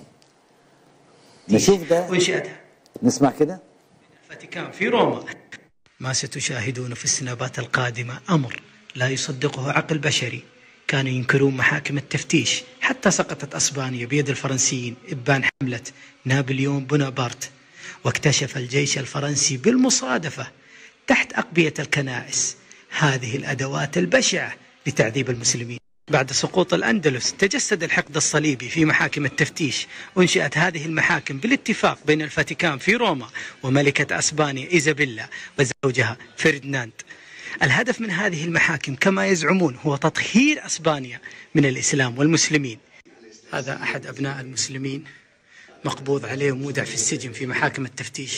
Speaker 1: نشوف ده
Speaker 3: وانشأتها
Speaker 1: نسمع كده
Speaker 3: الفاتيكان في روما ما ستشاهدون في السنوات القادمة أمر لا يصدقه عقل بشري كانوا ينكرون محاكم التفتيش حتى سقطت أسبانيا بيد الفرنسيين إبان حملة نابليون بونابرت واكتشف الجيش الفرنسي بالمصادفة تحت أقبية الكنائس هذه الأدوات البشعة لتعذيب المسلمين بعد سقوط الأندلس تجسد الحقد الصليبي في محاكم التفتيش أنشئت هذه المحاكم بالاتفاق بين الفاتيكان في روما وملكة أسبانيا إيزابيلا وزوجها فرديناند الهدف من هذه المحاكم كما يزعمون هو تطهير أسبانيا من الإسلام والمسلمين هذا أحد أبناء المسلمين مقبوض عليه ومودع في السجن في محاكم التفتيش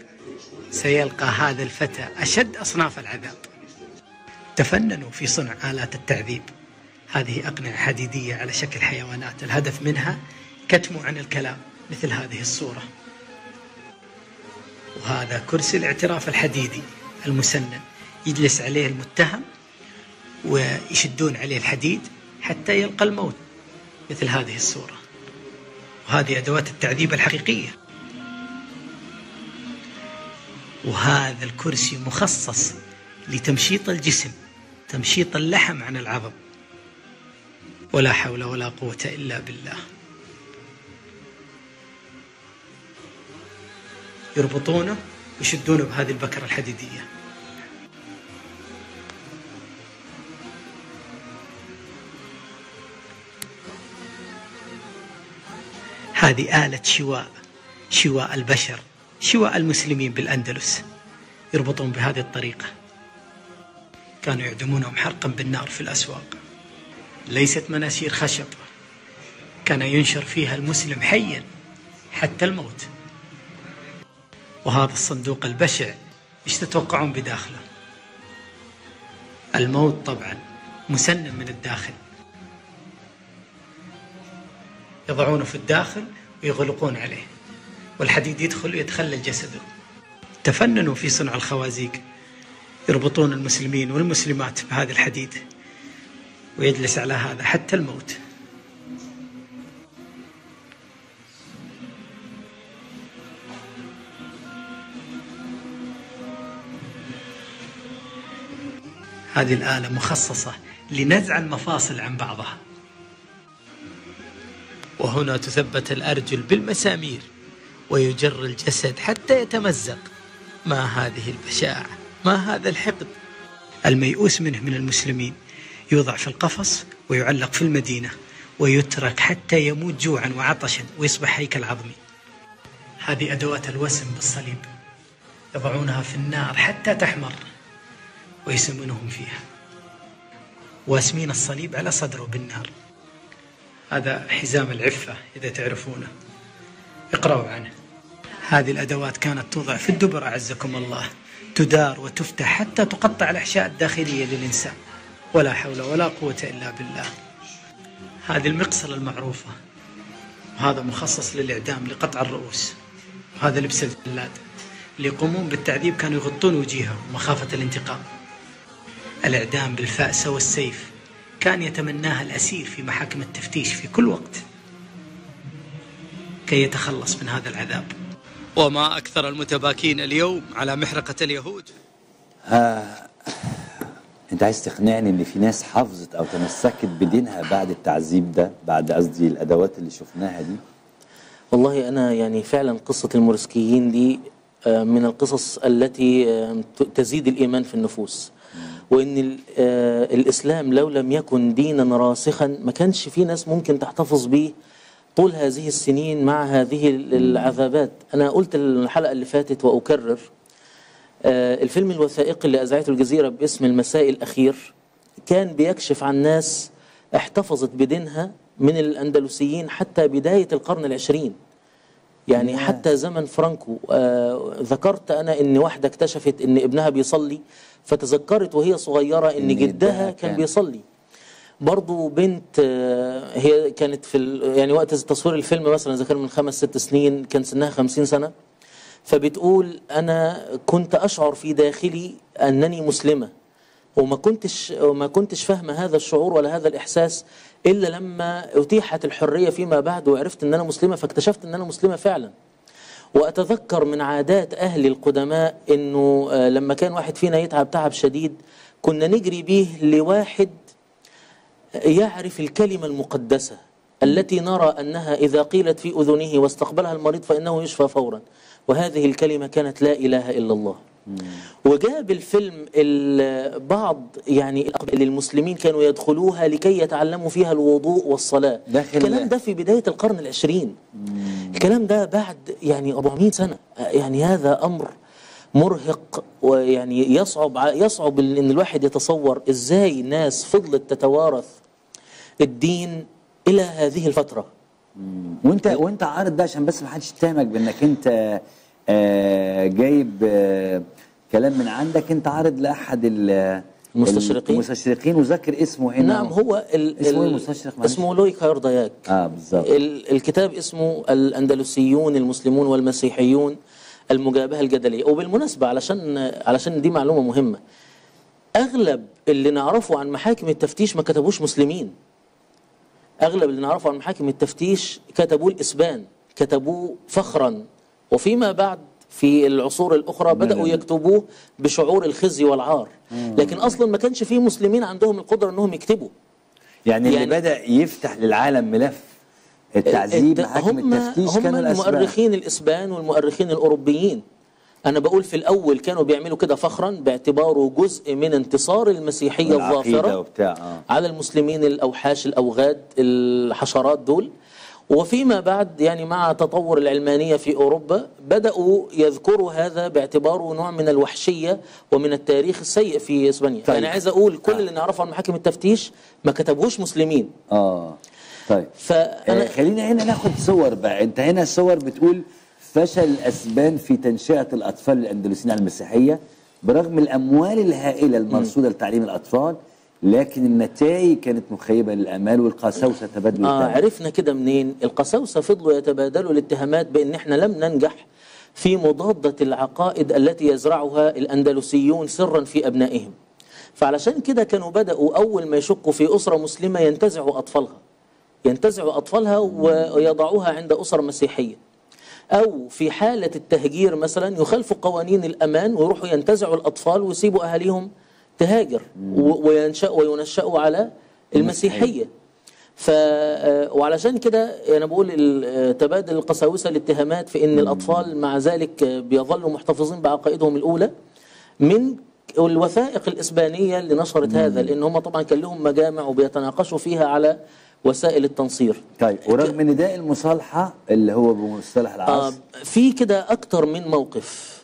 Speaker 3: سيلقى هذا الفتى أشد أصناف العذاب تفننوا في صنع آلات التعذيب هذه أقنعة حديدية على شكل حيوانات الهدف منها كتم عن الكلام مثل هذه الصورة وهذا كرسي الاعتراف الحديدي المسنن يجلس عليه المتهم ويشدون عليه الحديد حتى يلقى الموت مثل هذه الصورة وهذه أدوات التعذيب الحقيقية وهذا الكرسي مخصص لتمشيط الجسم تمشيط اللحم عن العظم ولا حول ولا قوة إلا بالله يربطونه ويشدونه بهذه البكرة الحديدية هذه آلة شواء شواء البشر شواء المسلمين بالأندلس يربطون بهذه الطريقة كانوا يعدمونهم حرقا بالنار في الأسواق ليست مناشير خشب كان ينشر فيها المسلم حيا حتى الموت وهذا الصندوق البشع ايش تتوقعون بداخله الموت طبعا مسنن من الداخل يضعونه في الداخل ويغلقون عليه والحديد يدخل ويتخلل جسده تفننوا في صنع الخوازيق يربطون المسلمين والمسلمات بهذا الحديد ويجلس على هذا حتى الموت هذه الآلة مخصصة لنزع المفاصل عن بعضها وهنا تثبت الأرجل بالمسامير ويجر الجسد حتى يتمزق ما هذه البشاعة ما هذا الحقد الميؤوس منه من المسلمين يوضع في القفص ويعلق في المدينة ويترك حتى يموت جوعا وعطشا ويصبح هيكل عظمي هذه أدوات الوسم بالصليب يضعونها في النار حتى تحمر ويسمونهم فيها واسمين الصليب على صدره بالنار هذا حزام العفة إذا تعرفونه اقرأوا عنه هذه الأدوات كانت توضع في الدبر أعزكم الله تدار وتفتح حتى تقطع الأحشاء الداخلية للإنسان ولا حول ولا قوة إلا بالله هذه المقصلة المعروفة وهذا مخصص للإعدام لقطع الرؤوس وهذا لبس الجلاد اللي يقومون بالتعذيب كانوا يغطون وجيههم مخافة الانتقام الإعدام بالفأس والسيف كان يتمناها الأسير في محاكم التفتيش في كل وقت كي يتخلص من هذا العذاب وما أكثر المتباكين اليوم على محرقة اليهود
Speaker 1: انت عايز تقنعني ان في ناس حافظت او تمسكت بدينها بعد التعذيب ده بعد قصدي الادوات اللي شفناها دي
Speaker 2: والله أنا يعني فعلا قصة المورسكيين دي آه، من القصص التي آه، ت- تزيد الإيمان في النفوس وإن ال- آه، الإسلام لو لم يكن دينا راسخا ما كانش في ناس ممكن تحتفظ به طول هذه السنين مع هذه ال- العذابات أنا قلت الحلقة اللي فاتت وأكرر آه، الفيلم الوثائقي اللي أذاعته الجزيرة باسم المساء الأخير كان بيكشف عن ناس احتفظت بدينها من الأندلسيين حتى بداية القرن العشرين يعني
Speaker 1: ياه.
Speaker 2: حتى زمن فرانكو آه ذكرت أنا إن واحدة اكتشفت إن ابنها بيصلي فتذكرت وهي صغيرة إن,
Speaker 1: إن
Speaker 2: جدها
Speaker 1: جدها
Speaker 2: كان
Speaker 1: كان.
Speaker 2: بيصلي برضو بنت آه، هي كانت في ال- يعني وقت تصوير الفيلم مثلا إذا كان من خمس ست سنين كان سنها خمسين سنة فبتقول أنا كنت أشعر في داخلي أنني مسلمة وما كنتش وما كنتش فاهمة هذا الشعور ولا هذا الإحساس إلا لما أتيحت الحرية فيما بعد وعرفت أن أنا مسلمة فاكتشفت أن أنا مسلمة فعلا وأتذكر من عادات أهلي القدماء أنه آه، لما كان واحد فينا يتعب تعب شديد كنا نجري به لواحد يعرف الكلمة المقدسة التي نرى أنها إذا قيلت في أذنه واستقبلها المريض فإنه يشفى فورا وهذه الكلمة كانت لا إله إلا الله وجاب الفيلم ال- بعض يعني اللي المسلمين كانوا يدخلوها لكي يتعلموا فيها الوضوء والصلاة
Speaker 1: داخل-
Speaker 2: الكلام ده في بداية القرن العشرين الكلام ده بعد يعني 400 سنة يعني هذا أمر مرهق ويعني يصعب ع- يصعب ان الواحد يتصور ازاي ناس فضلت تتوارث الدين الى هذه الفتره
Speaker 1: وانت وانت عارض ده عشان بس ما حدش يتهمك بانك انت آه، جايب آه، كلام من عندك انت عارض لاحد ال-
Speaker 2: المستشرقين.
Speaker 1: المستشرقين وذكر اسمه هنا
Speaker 2: نعم هو ال
Speaker 1: اسمه ايه
Speaker 2: ال-
Speaker 1: المستشرق معلش؟
Speaker 2: اسمه لوي كارداياك
Speaker 1: اه بالظبط
Speaker 2: ال- الكتاب اسمه الأندلسيون المسلمون والمسيحيون المجابهة الجدلية وبالمناسبة علشان علشان دي معلومة مهمة أغلب اللي نعرفه عن محاكم التفتيش ما كتبوش مسلمين أغلب اللي نعرفه عن محاكم التفتيش كتبوه الإسبان كتبوه فخرا وفيما بعد في العصور الأخرى بدأوا
Speaker 1: نعم.
Speaker 2: يكتبوه بشعور الخزي والعار لكن أصلا ما كانش فيه مسلمين عندهم القدرة أنهم يكتبوا
Speaker 1: يعني, اللي
Speaker 2: يعني-
Speaker 1: بدأ يفتح للعالم ملف التعذيب
Speaker 2: الت-
Speaker 1: محاكم
Speaker 2: هم
Speaker 1: التفتيش
Speaker 2: هم
Speaker 1: كانوا الأسباب
Speaker 2: المؤرخين الإسبان والمؤرخين الأوروبيين أنا بقول في الأول كانوا بيعملوا كده فخرا باعتباره جزء من انتصار المسيحية
Speaker 1: والعقيدة
Speaker 2: الظافرة
Speaker 1: وبتاع آه.
Speaker 2: على المسلمين الأوحاش الأوغاد الحشرات دول وفيما بعد يعني مع تطور العلمانية في أوروبا بدأوا يذكروا هذا باعتباره نوع من الوحشية ومن التاريخ السيء في إسبانيا
Speaker 1: طيب.
Speaker 2: أنا عايز أقول كل اللي نعرفه عن محاكم التفتيش ما كتبوش مسلمين
Speaker 1: اه طيب
Speaker 2: فأنا
Speaker 1: آه خلينا هنا ناخد صور بقى انت هنا الصور بتقول فشل الاسبان في تنشئه الاطفال الاندلسيين على المسيحيه برغم الاموال الهائله المرصوده لتعليم الاطفال لكن النتائج كانت مخيبه للامال والقساوسه تبادلوا
Speaker 2: آه
Speaker 1: التهم.
Speaker 2: عرفنا كده منين القساوسة فضلوا يتبادلوا الاتهامات بأن احنا لم ننجح في مضادة العقائد التي يزرعها الأندلسيون سرا في أبنائهم فعلشان كده كانوا بدأوا أول ما يشكوا في أسرة مسلمة ينتزعوا أطفالها ينتزعوا أطفالها ويضعوها عند أسر مسيحية أو في حالة التهجير مثلا يخالفوا قوانين الأمان ويروحوا ينتزعوا الأطفال ويسيبوا أهاليهم تهاجر و- وينشأوا وينشأوا على المسيحية ف آه، وعلشان كده انا بقول ال- آه، تبادل القساوسه الاتهامات في ان الاطفال مع ذلك آه، بيظلوا محتفظين بعقائدهم الاولى من الوثائق الاسبانيه اللي نشرت هذا لان هم طبعا كان لهم مجامع وبيتناقشوا فيها على وسائل التنصير
Speaker 1: طيب ورغم نداء المصالحه اللي هو بمصطلح
Speaker 2: آه
Speaker 1: العصر
Speaker 2: في كده أكتر من موقف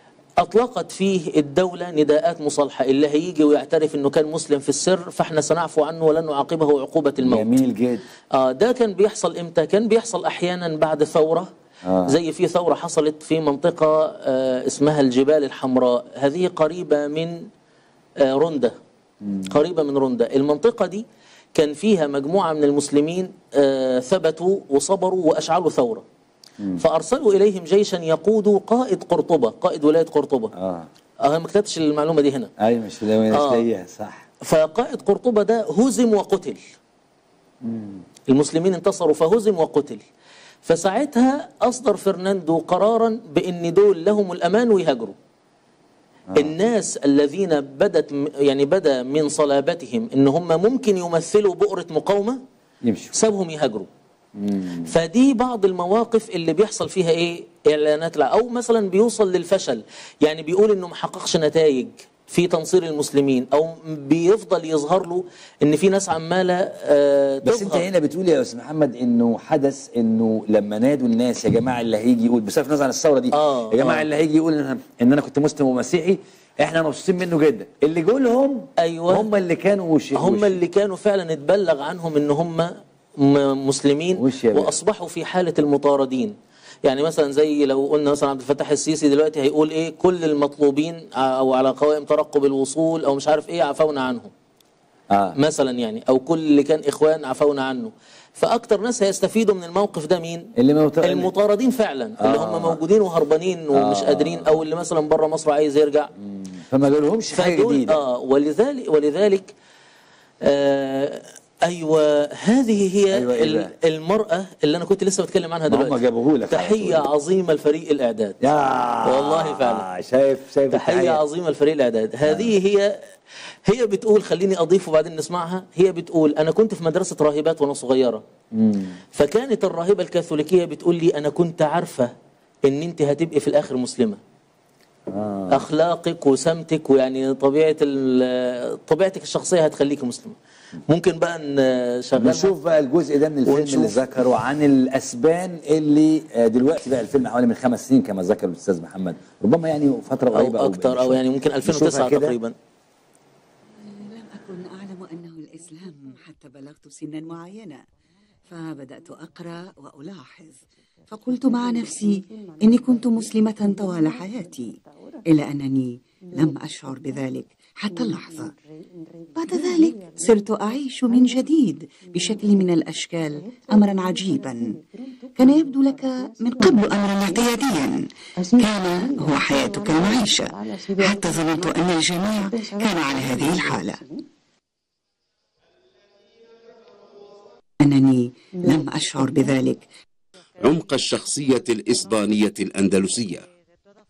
Speaker 2: أطلقت فيه الدولة نداءات مصالحة اللي هيجي ويعترف أنه كان مسلم في السر فإحنا سنعفو عنه ولن نعاقبه عقوبة الموت
Speaker 1: جميل جدا
Speaker 2: آه ده كان بيحصل إمتى؟ كان بيحصل أحيانا بعد ثورة
Speaker 1: آه.
Speaker 2: زي في ثورة حصلت في منطقة آه اسمها الجبال الحمراء هذه قريبة من آه روندا قريبة من روندا المنطقة دي كان فيها مجموعة من المسلمين آه ثبتوا وصبروا وأشعلوا ثورة فأرسلوا إليهم جيشا يقود قائد قرطبة قائد ولاية قرطبة
Speaker 1: اه
Speaker 2: أنا ما كتبتش المعلومة دي هنا
Speaker 1: ايوه مش لاقي- مش
Speaker 2: آه.
Speaker 1: لاقيها صح
Speaker 2: فقائد قرطبة ده هزم وقتل المسلمين انتصروا فهزم وقتل فساعتها أصدر فرناندو قرارا بأن دول لهم الأمان ويهاجروا آه. الناس الذين بدت م- يعني بدا من صلابتهم ان هم ممكن يمثلوا بؤرة مقاومة
Speaker 1: يمشوا
Speaker 2: سابهم يهاجروا فدي بعض المواقف اللي بيحصل فيها ايه اعلانات لا او مثلا بيوصل للفشل يعني بيقول انه ما حققش نتائج في تنصير المسلمين او بيفضل يظهر له ان في ناس عماله آه
Speaker 1: بس انت
Speaker 2: تظهر.
Speaker 1: هنا بتقول يا استاذ محمد انه حدث انه لما نادوا الناس يا جماعه اللي هيجي يقول بصرف النظر عن الثوره دي
Speaker 2: آه،
Speaker 1: يا جماعه
Speaker 2: آه.
Speaker 1: اللي هيجي يقول ان ان انا كنت مسلم ومسيحي احنا مبسوطين منه جدا اللي جولهم
Speaker 2: أيوة.
Speaker 1: هم اللي كانوا وش
Speaker 2: هم
Speaker 1: وش.
Speaker 2: اللي كانوا فعلا اتبلغ عنهم ان هم م- مسلمين
Speaker 1: وش يا باشا؟
Speaker 2: واصبحوا في حاله المطاردين يعني مثلا زي لو قلنا مثلا عبد الفتاح السيسي دلوقتي هيقول ايه كل المطلوبين ع- او على قوائم ترقب الوصول او مش عارف ايه عفونا عنهم
Speaker 1: اه
Speaker 2: مثلا يعني او كل اللي كان اخوان عفونا عنه فاكتر ناس هيستفيدوا من الموقف ده مين
Speaker 1: اللي موت...
Speaker 2: المطاردين فعلا اللي
Speaker 1: آه.
Speaker 2: هم موجودين وهربانين ومش
Speaker 1: آه.
Speaker 2: قادرين او اللي مثلا بره مصر عايز يرجع
Speaker 1: فما جالهمش حاجه
Speaker 2: فدول
Speaker 1: جديده
Speaker 2: اه ولذلك ولذلك آه ايوه هذه هي
Speaker 1: أيوة، إيه
Speaker 2: ال-
Speaker 1: بقى؟
Speaker 2: المراه الله انا كنت لسه بتكلم عنها
Speaker 1: ما هم
Speaker 2: دلوقتي
Speaker 1: جابوه لك على
Speaker 2: تحيه
Speaker 1: طول.
Speaker 2: عظيمه لفريق الاعداد
Speaker 1: يا
Speaker 2: والله فعلا.
Speaker 1: شايف شايف
Speaker 2: تحيه
Speaker 1: التحية.
Speaker 2: عظيمه لفريق الاعداد هذه هي هي بتقول خليني اضيف وبعدين نسمعها هي بتقول انا كنت في مدرسه راهبات وانا صغيره
Speaker 1: مم.
Speaker 2: فكانت الراهبه الكاثوليكيه بتقول لي انا كنت عارفه ان انت هتبقي في الاخر مسلمه
Speaker 1: آه.
Speaker 2: اخلاقك وسمتك ويعني طبيعه ال- طبيعتك الشخصيه هتخليك مسلم ممكن بقى نشغلها
Speaker 1: نشوف بقى الجزء ده من الفيلم
Speaker 2: ونشوف.
Speaker 1: اللي ذكره عن الاسبان اللي آه، دلوقتي بقى الفيلم حوالي من خمس سنين كما ذكر الاستاذ محمد ربما يعني فتره قريبه
Speaker 2: او اكتر او يعني ممكن 2009
Speaker 1: نشوفها كده.
Speaker 2: تقريبا
Speaker 4: لم أكن أعلم أنه الإسلام حتى بلغت سنا معينة فبدأت أقرأ وألاحظ فقلت مع نفسي إني كنت مسلمة طوال حياتي إلا أنني لم أشعر بذلك حتى اللحظة بعد ذلك صرت أعيش من جديد بشكل من الأشكال أمرا عجيبا كان يبدو لك من قبل أمرا اعتياديا كان هو حياتك المعيشة حتى ظننت أن الجميع كان على هذه الحالة أنني لم أشعر بذلك
Speaker 5: عمق الشخصية الإسبانية الأندلسية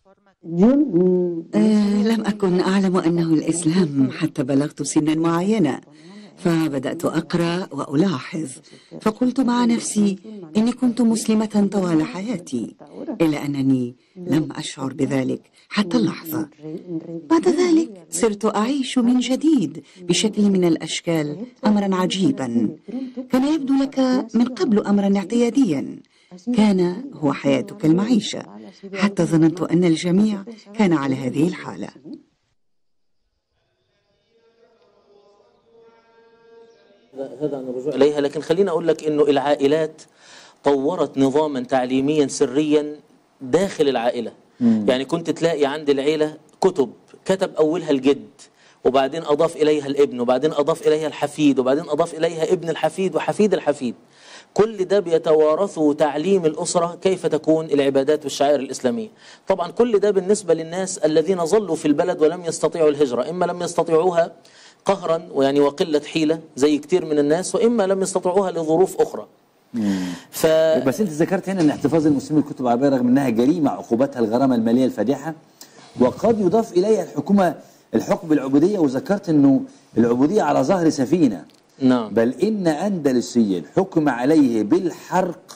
Speaker 4: آه لم أكن أعلم أنه الإسلام حتى بلغت سنا معينة فبدأت أقرأ وألاحظ فقلت مع نفسي إني كنت مسلمة طوال حياتي إلا أنني لم أشعر بذلك حتى اللحظة بعد ذلك صرت أعيش من جديد بشكل من الأشكال أمرا عجيبا كان يبدو لك من قبل أمرا اعتياديا كان هو حياتك المعيشة حتى ظننت أن الجميع كان على هذه الحالة
Speaker 2: هذا عن الرجوع إليها لكن خليني أقول لك أنه العائلات طورت نظاما تعليميا سريا داخل العائلة يعني كنت تلاقي عند العيلة كتب كتب أولها الجد وبعدين أضاف إليها الابن وبعدين أضاف إليها الحفيد وبعدين أضاف إليها ابن الحفيد وحفيد الحفيد كل ده بيتوارثوا تعليم الأسرة كيف تكون العبادات والشعائر الإسلامية طبعا كل ده بالنسبة للناس الذين ظلوا في البلد ولم يستطيعوا الهجرة إما لم يستطيعوها قهرا ويعني وقلة حيلة زي كتير من الناس وإما لم يستطيعوها لظروف أخرى ف...
Speaker 1: بس انت ذكرت هنا ان احتفاظ المسلمين بالكتب العربيه رغم انها جريمه عقوبتها الغرامه الماليه الفادحه وقد يضاف اليها الحكومه الحكم بالعبوديه وذكرت انه العبوديه على ظهر سفينه
Speaker 2: نعم
Speaker 1: بل ان اندلسيا حكم عليه بالحرق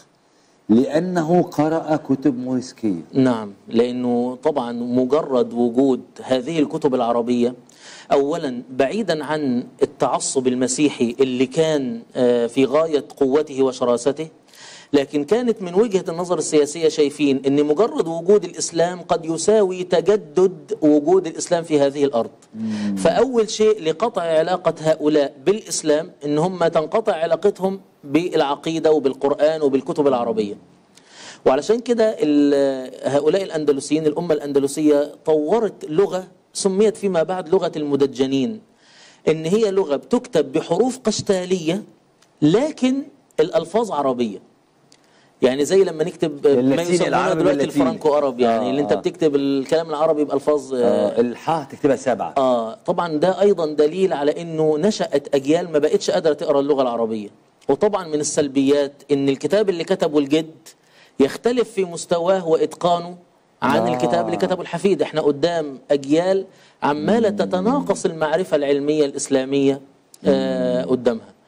Speaker 1: لانه قرأ كتب موريسكيه
Speaker 2: نعم لأنه طبعا مجرد وجود هذه الكتب العربية أولا بعيدا عن التعصب المسيحي اللي كان آه، في غاية قوته وشراسته لكن كانت من وجهة النظر السياسية شايفين أن مجرد وجود الإسلام قد يساوي تجدد وجود الإسلام في هذه الأرض فأول شيء لقطع علاقة هؤلاء بالإسلام أن هم تنقطع علاقتهم بالعقيدة وبالقرآن وبالكتب العربية وعلشان كده ال- هؤلاء الأندلسيين الأمة الأندلسية طورت لغة سميت فيما بعد لغة المدجنين إن هي لغة بتكتب بحروف قشتالية لكن الألفاظ عربية يعني زي لما نكتب ما
Speaker 1: اللاتيني،
Speaker 2: يسمونه
Speaker 1: العربي
Speaker 2: دلوقتي
Speaker 1: واللاتيني.
Speaker 2: الفرنكو عرب يعني
Speaker 1: آه،
Speaker 2: اللي انت
Speaker 1: آه.
Speaker 2: بتكتب الكلام العربي بألفاظ آه،
Speaker 1: آه الحاء تكتبها سبعه
Speaker 2: آه طبعا ده أيضا دليل على أنه نشأت أجيال ما بقتش قادرة تقرأ اللغة العربية وطبعا من السلبيات أن الكتاب اللي كتبه الجد يختلف في مستواه وإتقانه عن
Speaker 1: آه.
Speaker 2: الكتاب اللي كتبه الحفيد احنا قدام أجيال عمالة تتناقص المعرفة العلمية الإسلامية آه قدامها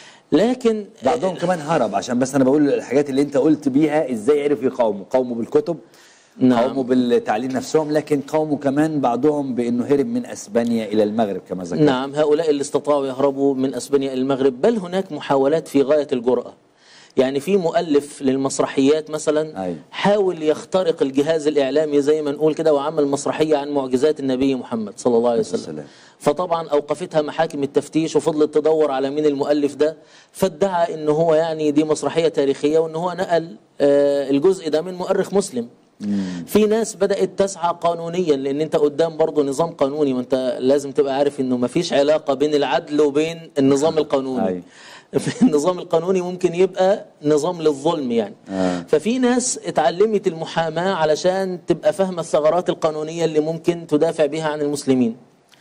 Speaker 2: لكن
Speaker 1: بعضهم كمان هرب عشان بس انا بقول الحاجات اللي انت قلت بيها ازاي عرفوا يقاوموا قاوموا بالكتب
Speaker 2: نعم.
Speaker 1: قاوموا بالتعليم نفسهم لكن قاوموا كمان بعضهم بانه هرب من اسبانيا الى المغرب كما ذكرت
Speaker 2: نعم هؤلاء اللي استطاعوا يهربوا من اسبانيا الى المغرب بل هناك محاولات في غايه الجراه يعني في مؤلف للمسرحيات مثلا
Speaker 1: أيوة.
Speaker 2: حاول يخترق الجهاز الاعلامي زي ما نقول كده وعمل مسرحيه عن معجزات النبي محمد صلى الله عليه وسلم
Speaker 1: السلام.
Speaker 2: فطبعا اوقفتها محاكم التفتيش وفضلت تدور على مين المؤلف ده فادعى ان هو يعني دي مسرحيه تاريخيه وان هو نقل آه، الجزء ده من مؤرخ مسلم في ناس بدأت تسعى قانونيا لأن أنت قدام برضه نظام قانوني وأنت لازم تبقى عارف أنه ما فيش علاقة بين العدل وبين النظام القانوني
Speaker 1: أيوة.
Speaker 2: في النظام القانوني ممكن يبقى نظام للظلم يعني
Speaker 1: آه.
Speaker 2: ففي ناس اتعلمت المحاماة علشان تبقى فاهمة الثغرات القانونية اللي ممكن تدافع بها عن المسلمين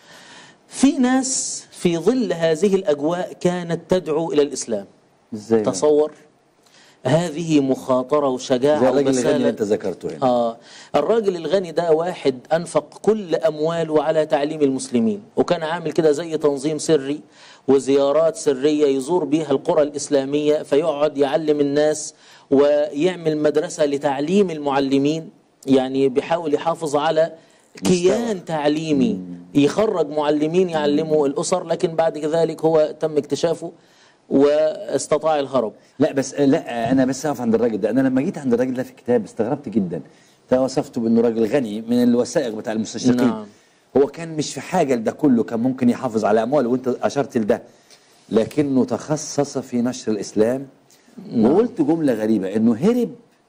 Speaker 2: في ناس في ظل هذه الأجواء كانت تدعو إلى الإسلام
Speaker 1: ازاي بقى؟
Speaker 2: تصور هذه مخاطرة وشجاعة
Speaker 1: زي الراجل الغني اللي
Speaker 2: وبسالة
Speaker 1: انت ذكرته هنا
Speaker 2: آه الراجل الغني ده واحد أنفق كل أمواله على تعليم المسلمين وكان عامل كده زي تنظيم سري وزيارات سرية يزور بيها القرى الإسلامية فيقعد يعلم الناس ويعمل مدرسة لتعليم المعلمين يعني بيحاول يحافظ على كيان تعليمي يخرج معلمين يعلموا الأسر لكن بعد ذلك هو تم اكتشافه واستطاع الهرب
Speaker 1: لا بس لا انا بس اقف عند الراجل ده انا لما جيت عند الراجل ده في الكتاب استغربت جدا انت وصفته بانه راجل غني من الوثائق بتاع المستشرقين
Speaker 2: نعم.
Speaker 1: هو كان مش في حاجه لده كله كان ممكن يحافظ على امواله وانت اشرت لده لكنه تخصص في نشر الاسلام وقلت جمله غريبه انه هرب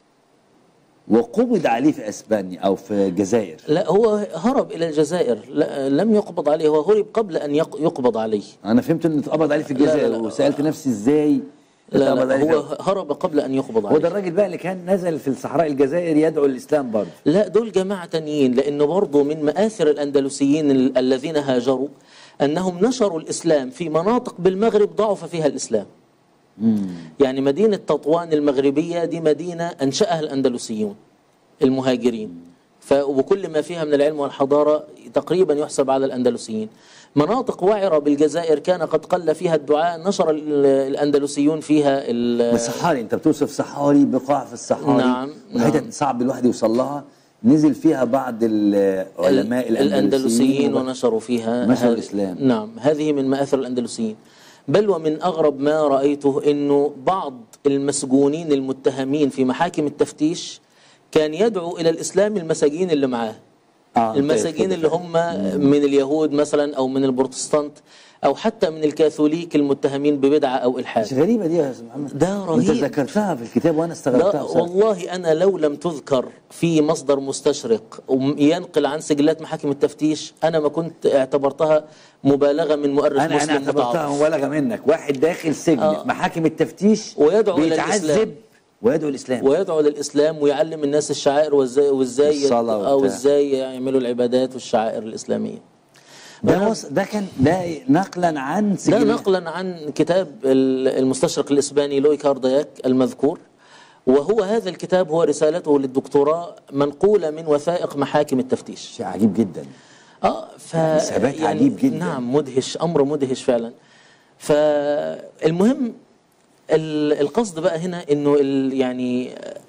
Speaker 1: وقبض عليه في اسبانيا او في الجزائر
Speaker 2: لا هو هرب إلى الجزائر لا لم يقبض عليه هو هرب قبل أن يق- يقبض عليه
Speaker 1: انا فهمت انه اتقبض عليه في
Speaker 2: لا، لا،
Speaker 1: الجزائر
Speaker 2: لا.
Speaker 1: وسالت نفسي ازاي
Speaker 2: لا,
Speaker 1: اتقبض
Speaker 2: لا
Speaker 1: عليه
Speaker 2: هو
Speaker 1: في-
Speaker 2: هرب قبل أن يقبض
Speaker 1: هو ده
Speaker 2: عليه
Speaker 1: الراجل بقى اللي كان نزل في الصحراء الجزائر يدعو الاسلام برضه
Speaker 2: لا دول جماعة تانيين لأنه برضه من مآثر الأندلسيين ال- الذين هاجروا أنهم نشروا الإسلام في مناطق بالمغرب ضعف فيها الإسلام يعني مدينة تطوان المغربية دي مدينة أنشأها الأندلسيون المهاجرين ف وكل ما فيها من العلم والحضارة تقريبا يحسب على الأندلسيين مناطق وعرة بالجزائر كان قد قل فيها الدعاء نشر ال- الأندلسيين فيها ال-
Speaker 1: صحاري انت بتوصف صحاري بقاع في الصحاري
Speaker 2: نعم،
Speaker 1: وحتت
Speaker 2: نعم.
Speaker 1: صعب الواحد يوصل لها نزل فيها بعض العلماء
Speaker 2: الأندلسيين ونشروا فيها
Speaker 1: نشروا
Speaker 2: هذه-
Speaker 1: الإسلام.
Speaker 2: نعم هذه من مآثر الأندلسيين بل ومن أغرب ما رأيته أنه بعض المسجونين المتهمين في محاكم التفتيش كان يدعو إلى الإسلام المساجين اللي معاه
Speaker 1: آه،
Speaker 2: المساجين
Speaker 1: طيب،
Speaker 2: اللي هم من اليهود مثلا أو من البروتستانت أو حتى من الكاثوليك المتهمين ببدعة أو
Speaker 1: مش
Speaker 2: إلحاد
Speaker 1: غريبه دي يا استاذ محمد
Speaker 2: ده
Speaker 1: انت
Speaker 2: رهيب.
Speaker 1: ذكرتها في الكتاب وانا
Speaker 2: لا
Speaker 1: استغربتها بصراحة.
Speaker 2: والله أنا لو لم تذكر في مصدر مستشرق ينقل عن سجلات محاكم التفتيش أنا ما كنت اعتبرتها مبالغة من مؤرخ
Speaker 1: انا انا
Speaker 2: مسلم
Speaker 1: اعتبرتها
Speaker 2: متعاطف
Speaker 1: مبالغه منك واحد داخل سجن
Speaker 2: آه.
Speaker 1: محاكم التفتيش
Speaker 2: ويدعو إلى
Speaker 1: بيتعذب
Speaker 2: الإسلام.
Speaker 1: ويدعو الاسلام
Speaker 2: ويدعو للإسلام ويعلم الناس الشعائر وازاي وازاي
Speaker 1: الصلاة
Speaker 2: أو
Speaker 1: وبتاع.
Speaker 2: ازاي يعملوا العبادات والشعائر الإسلامية
Speaker 1: ده وص... ده كان ده نقلا عن
Speaker 2: ده
Speaker 1: سجن
Speaker 2: نقلا عن كتاب ال- المستشرق الإسباني لوي كاردياك المذكور وهو هذا الكتاب هو رسالته للدكتوراه منقولة من وثائق محاكم التفتيش
Speaker 1: شيء عجيب جدا
Speaker 2: اه ف
Speaker 1: ثبات عجيب جدا.
Speaker 2: نعم مدهش امر مدهش فعلا فالمهم ال- القصد بقى هنا انه ال- يعني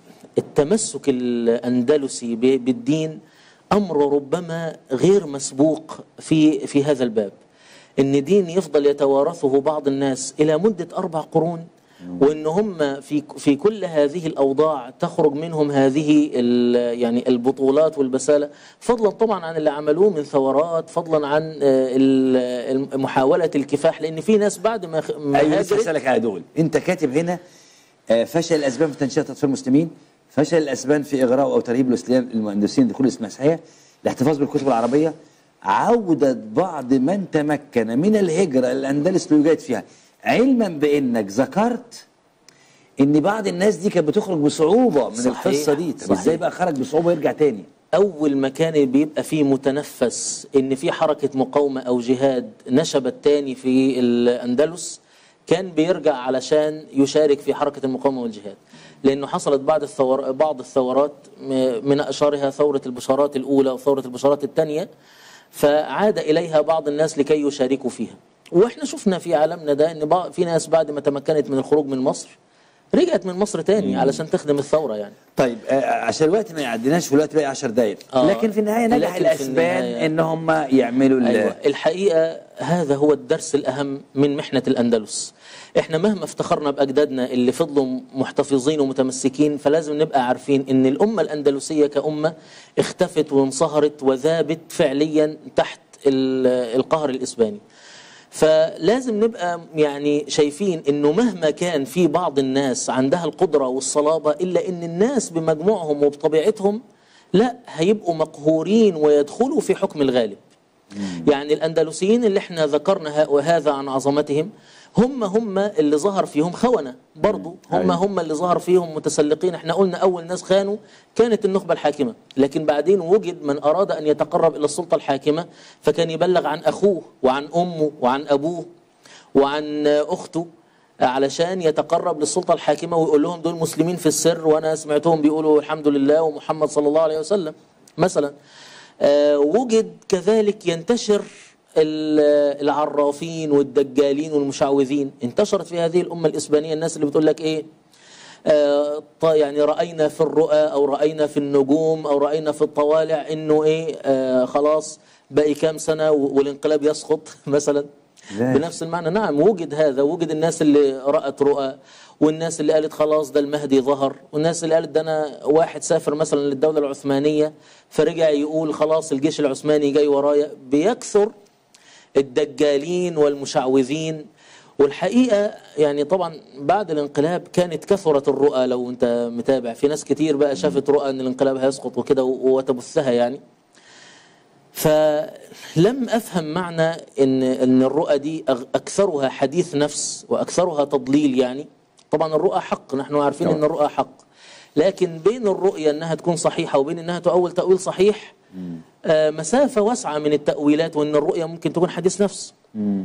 Speaker 2: التمسك الاندلسي ب- بالدين امر ربما غير مسبوق في في هذا الباب ان دين يفضل يتوارثه بعض الناس الى مده اربع قرون وان هم في في كل هذه الاوضاع تخرج منهم هذه ال- يعني البطولات والبساله فضلا طبعا عن اللي عملوه من ثورات فضلا عن آه، ال- ال- محاوله الكفاح لان في ناس بعد ما خ- ما
Speaker 1: ايوه لسه
Speaker 2: هاجرت
Speaker 1: اسالك على دول انت كاتب هنا آه، فشل الاسباب في تنشئه اطفال المسلمين فشل الاسباب في اغراء او ترهيب الاسلام المهندسين دخول المسيحيه الاحتفاظ بالكتب العربيه عودة بعض من تمكن من الهجرة الأندلس ليجاد فيها علما بأنك ذكرت ان بعض الناس دي كانت بتخرج بصعوبة من
Speaker 2: صحيح،
Speaker 1: القصة دي طب
Speaker 2: صحيح.
Speaker 1: ازاي بقى خرج بصعوبة ويرجع تاني
Speaker 2: أول مكان بيبقى فيه متنفس إن في حركة مقاومة أو جهاد نشبت تاني في الأندلس كان بيرجع علشان يشارك في حركة المقاومة والجهاد لأنه حصلت بعض الثور بعض الثورات م- من أشهرها ثورة البشارات الأولى وثورة البشارات الثانية فعاد إليها بعض الناس لكي يشاركوا فيها واحنا شفنا في عالمنا ده ان بعض- في ناس بعد ما تمكنت من الخروج من مصر رجعت من مصر تاني علشان تخدم الثورة يعني
Speaker 1: طيب آه، عشان الوقت ما يعديناش والوقت باقي 10 دقايق
Speaker 2: آه.
Speaker 1: لكن في النهاية نجح
Speaker 2: لكن في
Speaker 1: الأسبان
Speaker 2: النهاية-
Speaker 1: ان هم يعملوا ال-
Speaker 2: أيوة. الحقيقة هذا هو الدرس الأهم من محنة الأندلس احنا مهما افتخرنا بأجدادنا اللي فضلوا محتفظين ومتمسكين فلازم نبقى عارفين ان الأمة الأندلسية كأمة اختفت وانصهرت وذابت فعليا تحت ال- القهر الإسباني فلازم نبقى يعني شايفين انه مهما كان في بعض الناس عندها القدرة والصلابة الا ان الناس بمجموعهم وبطبيعتهم لا هيبقوا مقهورين ويدخلوا في حكم الغالب يعني الأندلسيين اللي احنا ذكرنا ه- وهذا عن عظمتهم هم هم اللي ظهر فيهم خونة برضو هم
Speaker 1: أيوة.
Speaker 2: هم اللي ظهر فيهم متسلقين احنا قلنا أول ناس خانوا كانت النخبة الحاكمة لكن بعدين وجد من أراد أن يتقرب إلى السلطة الحاكمة فكان يبلغ عن أخوه وعن أمه وعن أبوه وعن أخته علشان يتقرب للسلطة الحاكمة ويقول لهم دول مسلمين في السر وأنا سمعتهم بيقولوا الحمد لله ومحمد صلى الله عليه وسلم مثلا آه، وجد كذلك ينتشر ال- العرافين والدجالين والمشعوذين انتشرت في هذه الأمة الإسبانية الناس اللي بتقول لك إيه آه، ط- يعني رأينا في الرؤى أو رأينا في النجوم أو رأينا في الطوالع إنه إيه آه خلاص باقي كام سنة و- والانقلاب يسقط مثلا
Speaker 1: لا.
Speaker 2: بنفس المعنى نعم وجد هذا وجد الناس اللي رأت رؤى والناس اللي قالت خلاص ده المهدي ظهر والناس اللي قالت ده أنا واحد سافر مثلا للدولة العثمانية فرجع يقول خلاص الجيش العثماني جاي ورايا بيكثر الدجالين والمشعوذين والحقيقة يعني طبعا بعد الانقلاب كانت كثرت الرؤى لو انت متابع في ناس كتير بقى شافت رؤى ان الانقلاب هيسقط وكده و- وتبثها يعني فلم افهم معنى ان ان الرؤى دي أغ- اكثرها حديث نفس واكثرها تضليل يعني طبعا الرؤى حق نحن عارفين ان الرؤى حق لكن بين الرؤية انها تكون صحيحة وبين انها تؤول تأويل صحيح آه، مسافة واسعة من التأويلات وان الرؤية ممكن تكون حديث نفس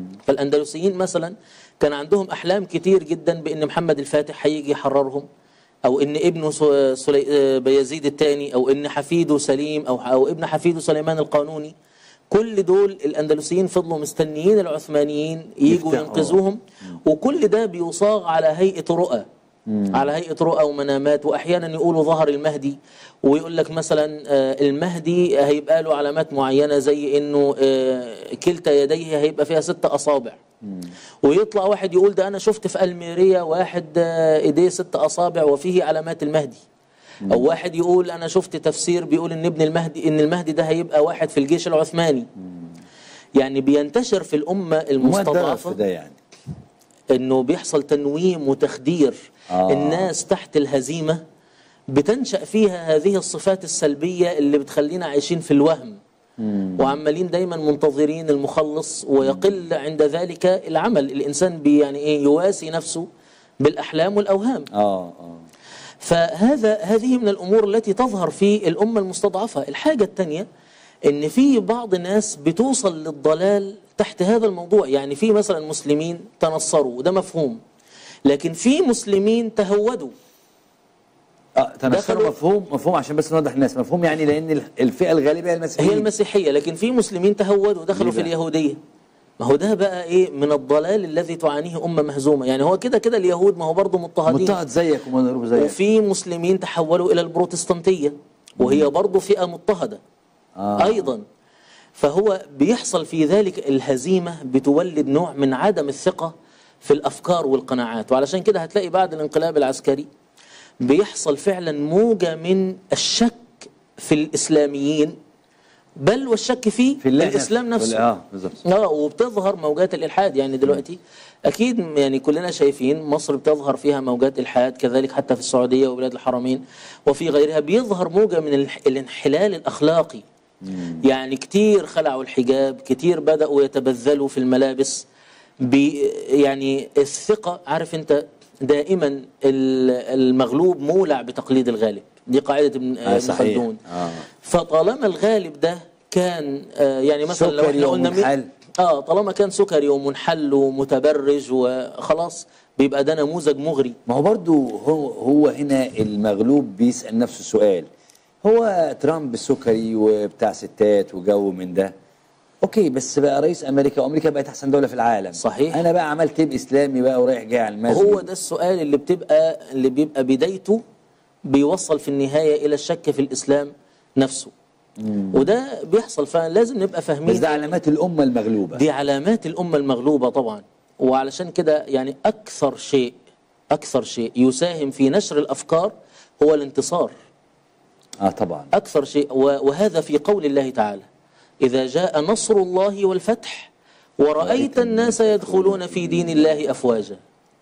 Speaker 2: فالأندلسيين مثلا كان عندهم أحلام كتير جدا بأن محمد الفاتح هيجي يحررهم او ان ابنه سو- سلي... آه، بيزيد الثاني او ان حفيده سليم او او ابن حفيده سليمان القانوني كل دول الاندلسيين فضلوا مستنيين العثمانيين يجوا
Speaker 1: يفتحوا.
Speaker 2: ينقذوهم وكل ده بيصاغ على هيئه رؤى على هيئه رؤى ومنامات واحيانا يقولوا ظهر المهدي ويقول لك مثلا آه، المهدي هيبقى له علامات معينه زي انه آه، كلتا يديه هيبقى فيها ست اصابع ويطلع واحد يقول ده انا شفت في الميريا واحد آه، ايديه ست اصابع وفيه علامات المهدي او واحد يقول انا شفت تفسير بيقول ان ابن المهدي ان المهدي ده هيبقى واحد في الجيش العثماني يعني بينتشر في الامه
Speaker 1: وما الدرس
Speaker 2: المستضعفه
Speaker 1: في ده يعني
Speaker 2: انه بيحصل تنويم وتخدير
Speaker 1: آه.
Speaker 2: آه. الناس تحت الهزيمه بتنشا فيها هذه الصفات السلبيه اللي بتخلينا عايشين في الوهم وعمالين دايما منتظرين المخلص ويقل عند ذلك العمل الانسان بي يعني ايه يواسي نفسه بالاحلام والاوهام
Speaker 1: اه اه
Speaker 2: فهذا هذه من الامور التي تظهر في الامه المستضعفه الحاجه الثانيه ان في بعض الناس بتوصل للضلال تحت هذا الموضوع يعني في مثلا مسلمين تنصروا وده مفهوم لكن في مسلمين تهودوا
Speaker 1: اه تنصر
Speaker 2: دخلوا-
Speaker 1: مفهوم مفهوم عشان بس نوضح الناس مفهوم يعني لان ال- الفئه الغالبيه المسيحيه
Speaker 2: هي المسيحيه لكن في مسلمين تهودوا دخلوا
Speaker 1: ليه
Speaker 2: في
Speaker 1: بقى؟
Speaker 2: اليهوديه ما هو ده بقى ايه من الضلال الذي تعانيه امه مهزومه يعني هو كده كده اليهود ما هو برضه مضطهدين
Speaker 1: مضطهد زيك ومضروب زيك
Speaker 2: وفي مسلمين تحولوا الى البروتستانتيه وهي برضه فئه مضطهده
Speaker 1: آه.
Speaker 2: ايضا فهو بيحصل في ذلك الهزيمه بتولد نوع من عدم الثقه في الافكار والقناعات وعلشان كده هتلاقي بعد الانقلاب العسكري بيحصل فعلا موجه من الشك في الاسلاميين بل والشك في,
Speaker 1: في الله
Speaker 2: الاسلام
Speaker 1: نفسه.
Speaker 2: نفسه
Speaker 1: اه بالظبط
Speaker 2: اه وبتظهر موجات الالحاد يعني دلوقتي اكيد يعني كلنا شايفين مصر بتظهر فيها موجات الحاد كذلك حتى في السعوديه وبلاد الحرمين وفي غيرها بيظهر موجه من الح- الانحلال الاخلاقي يعني كتير خلعوا الحجاب كتير بداوا يتبذلوا في الملابس بي يعني الثقه عارف انت دائما ال- المغلوب مولع بتقليد الغالب دي قاعده ابن
Speaker 1: آه
Speaker 2: ابن
Speaker 1: صحيح
Speaker 2: خلدون
Speaker 1: اه
Speaker 2: فطالما الغالب ده كان آه يعني مثلا لو
Speaker 1: سكري
Speaker 2: احنا قلنا
Speaker 1: ومنحل.
Speaker 2: اه طالما كان سكري ومنحل ومتبرج وخلاص بيبقى ده نموذج مغري
Speaker 1: ما هو برضو هو هو هنا المغلوب بيسأل نفسه سؤال هو ترامب سكري وبتاع ستات وجو من ده اوكي بس بقى رئيس امريكا وامريكا بقت احسن دوله في العالم
Speaker 2: صحيح.
Speaker 1: انا بقى عملت تيم اسلامي بقى ورايح جاي على المسجد
Speaker 2: هو ده السؤال اللي بتبقى اللي بيبقى بدايته بيوصل في النهايه الى الشك في الاسلام نفسه وده بيحصل فلازم نبقى
Speaker 1: بس
Speaker 2: فاهمين
Speaker 1: ده علامات الامه المغلوبه
Speaker 2: دي علامات الأمة المغلوبة طبعا وعلشان كده يعني أكثر شيء أكثر شيء يساهم في نشر الأفكار هو الانتصار
Speaker 1: اه طبعا
Speaker 2: أكثر شيء و- وهذا في قول الله تعالى إذا جاء نصر الله والفتح ورأيت الناس يدخلون في دين الله أفواجا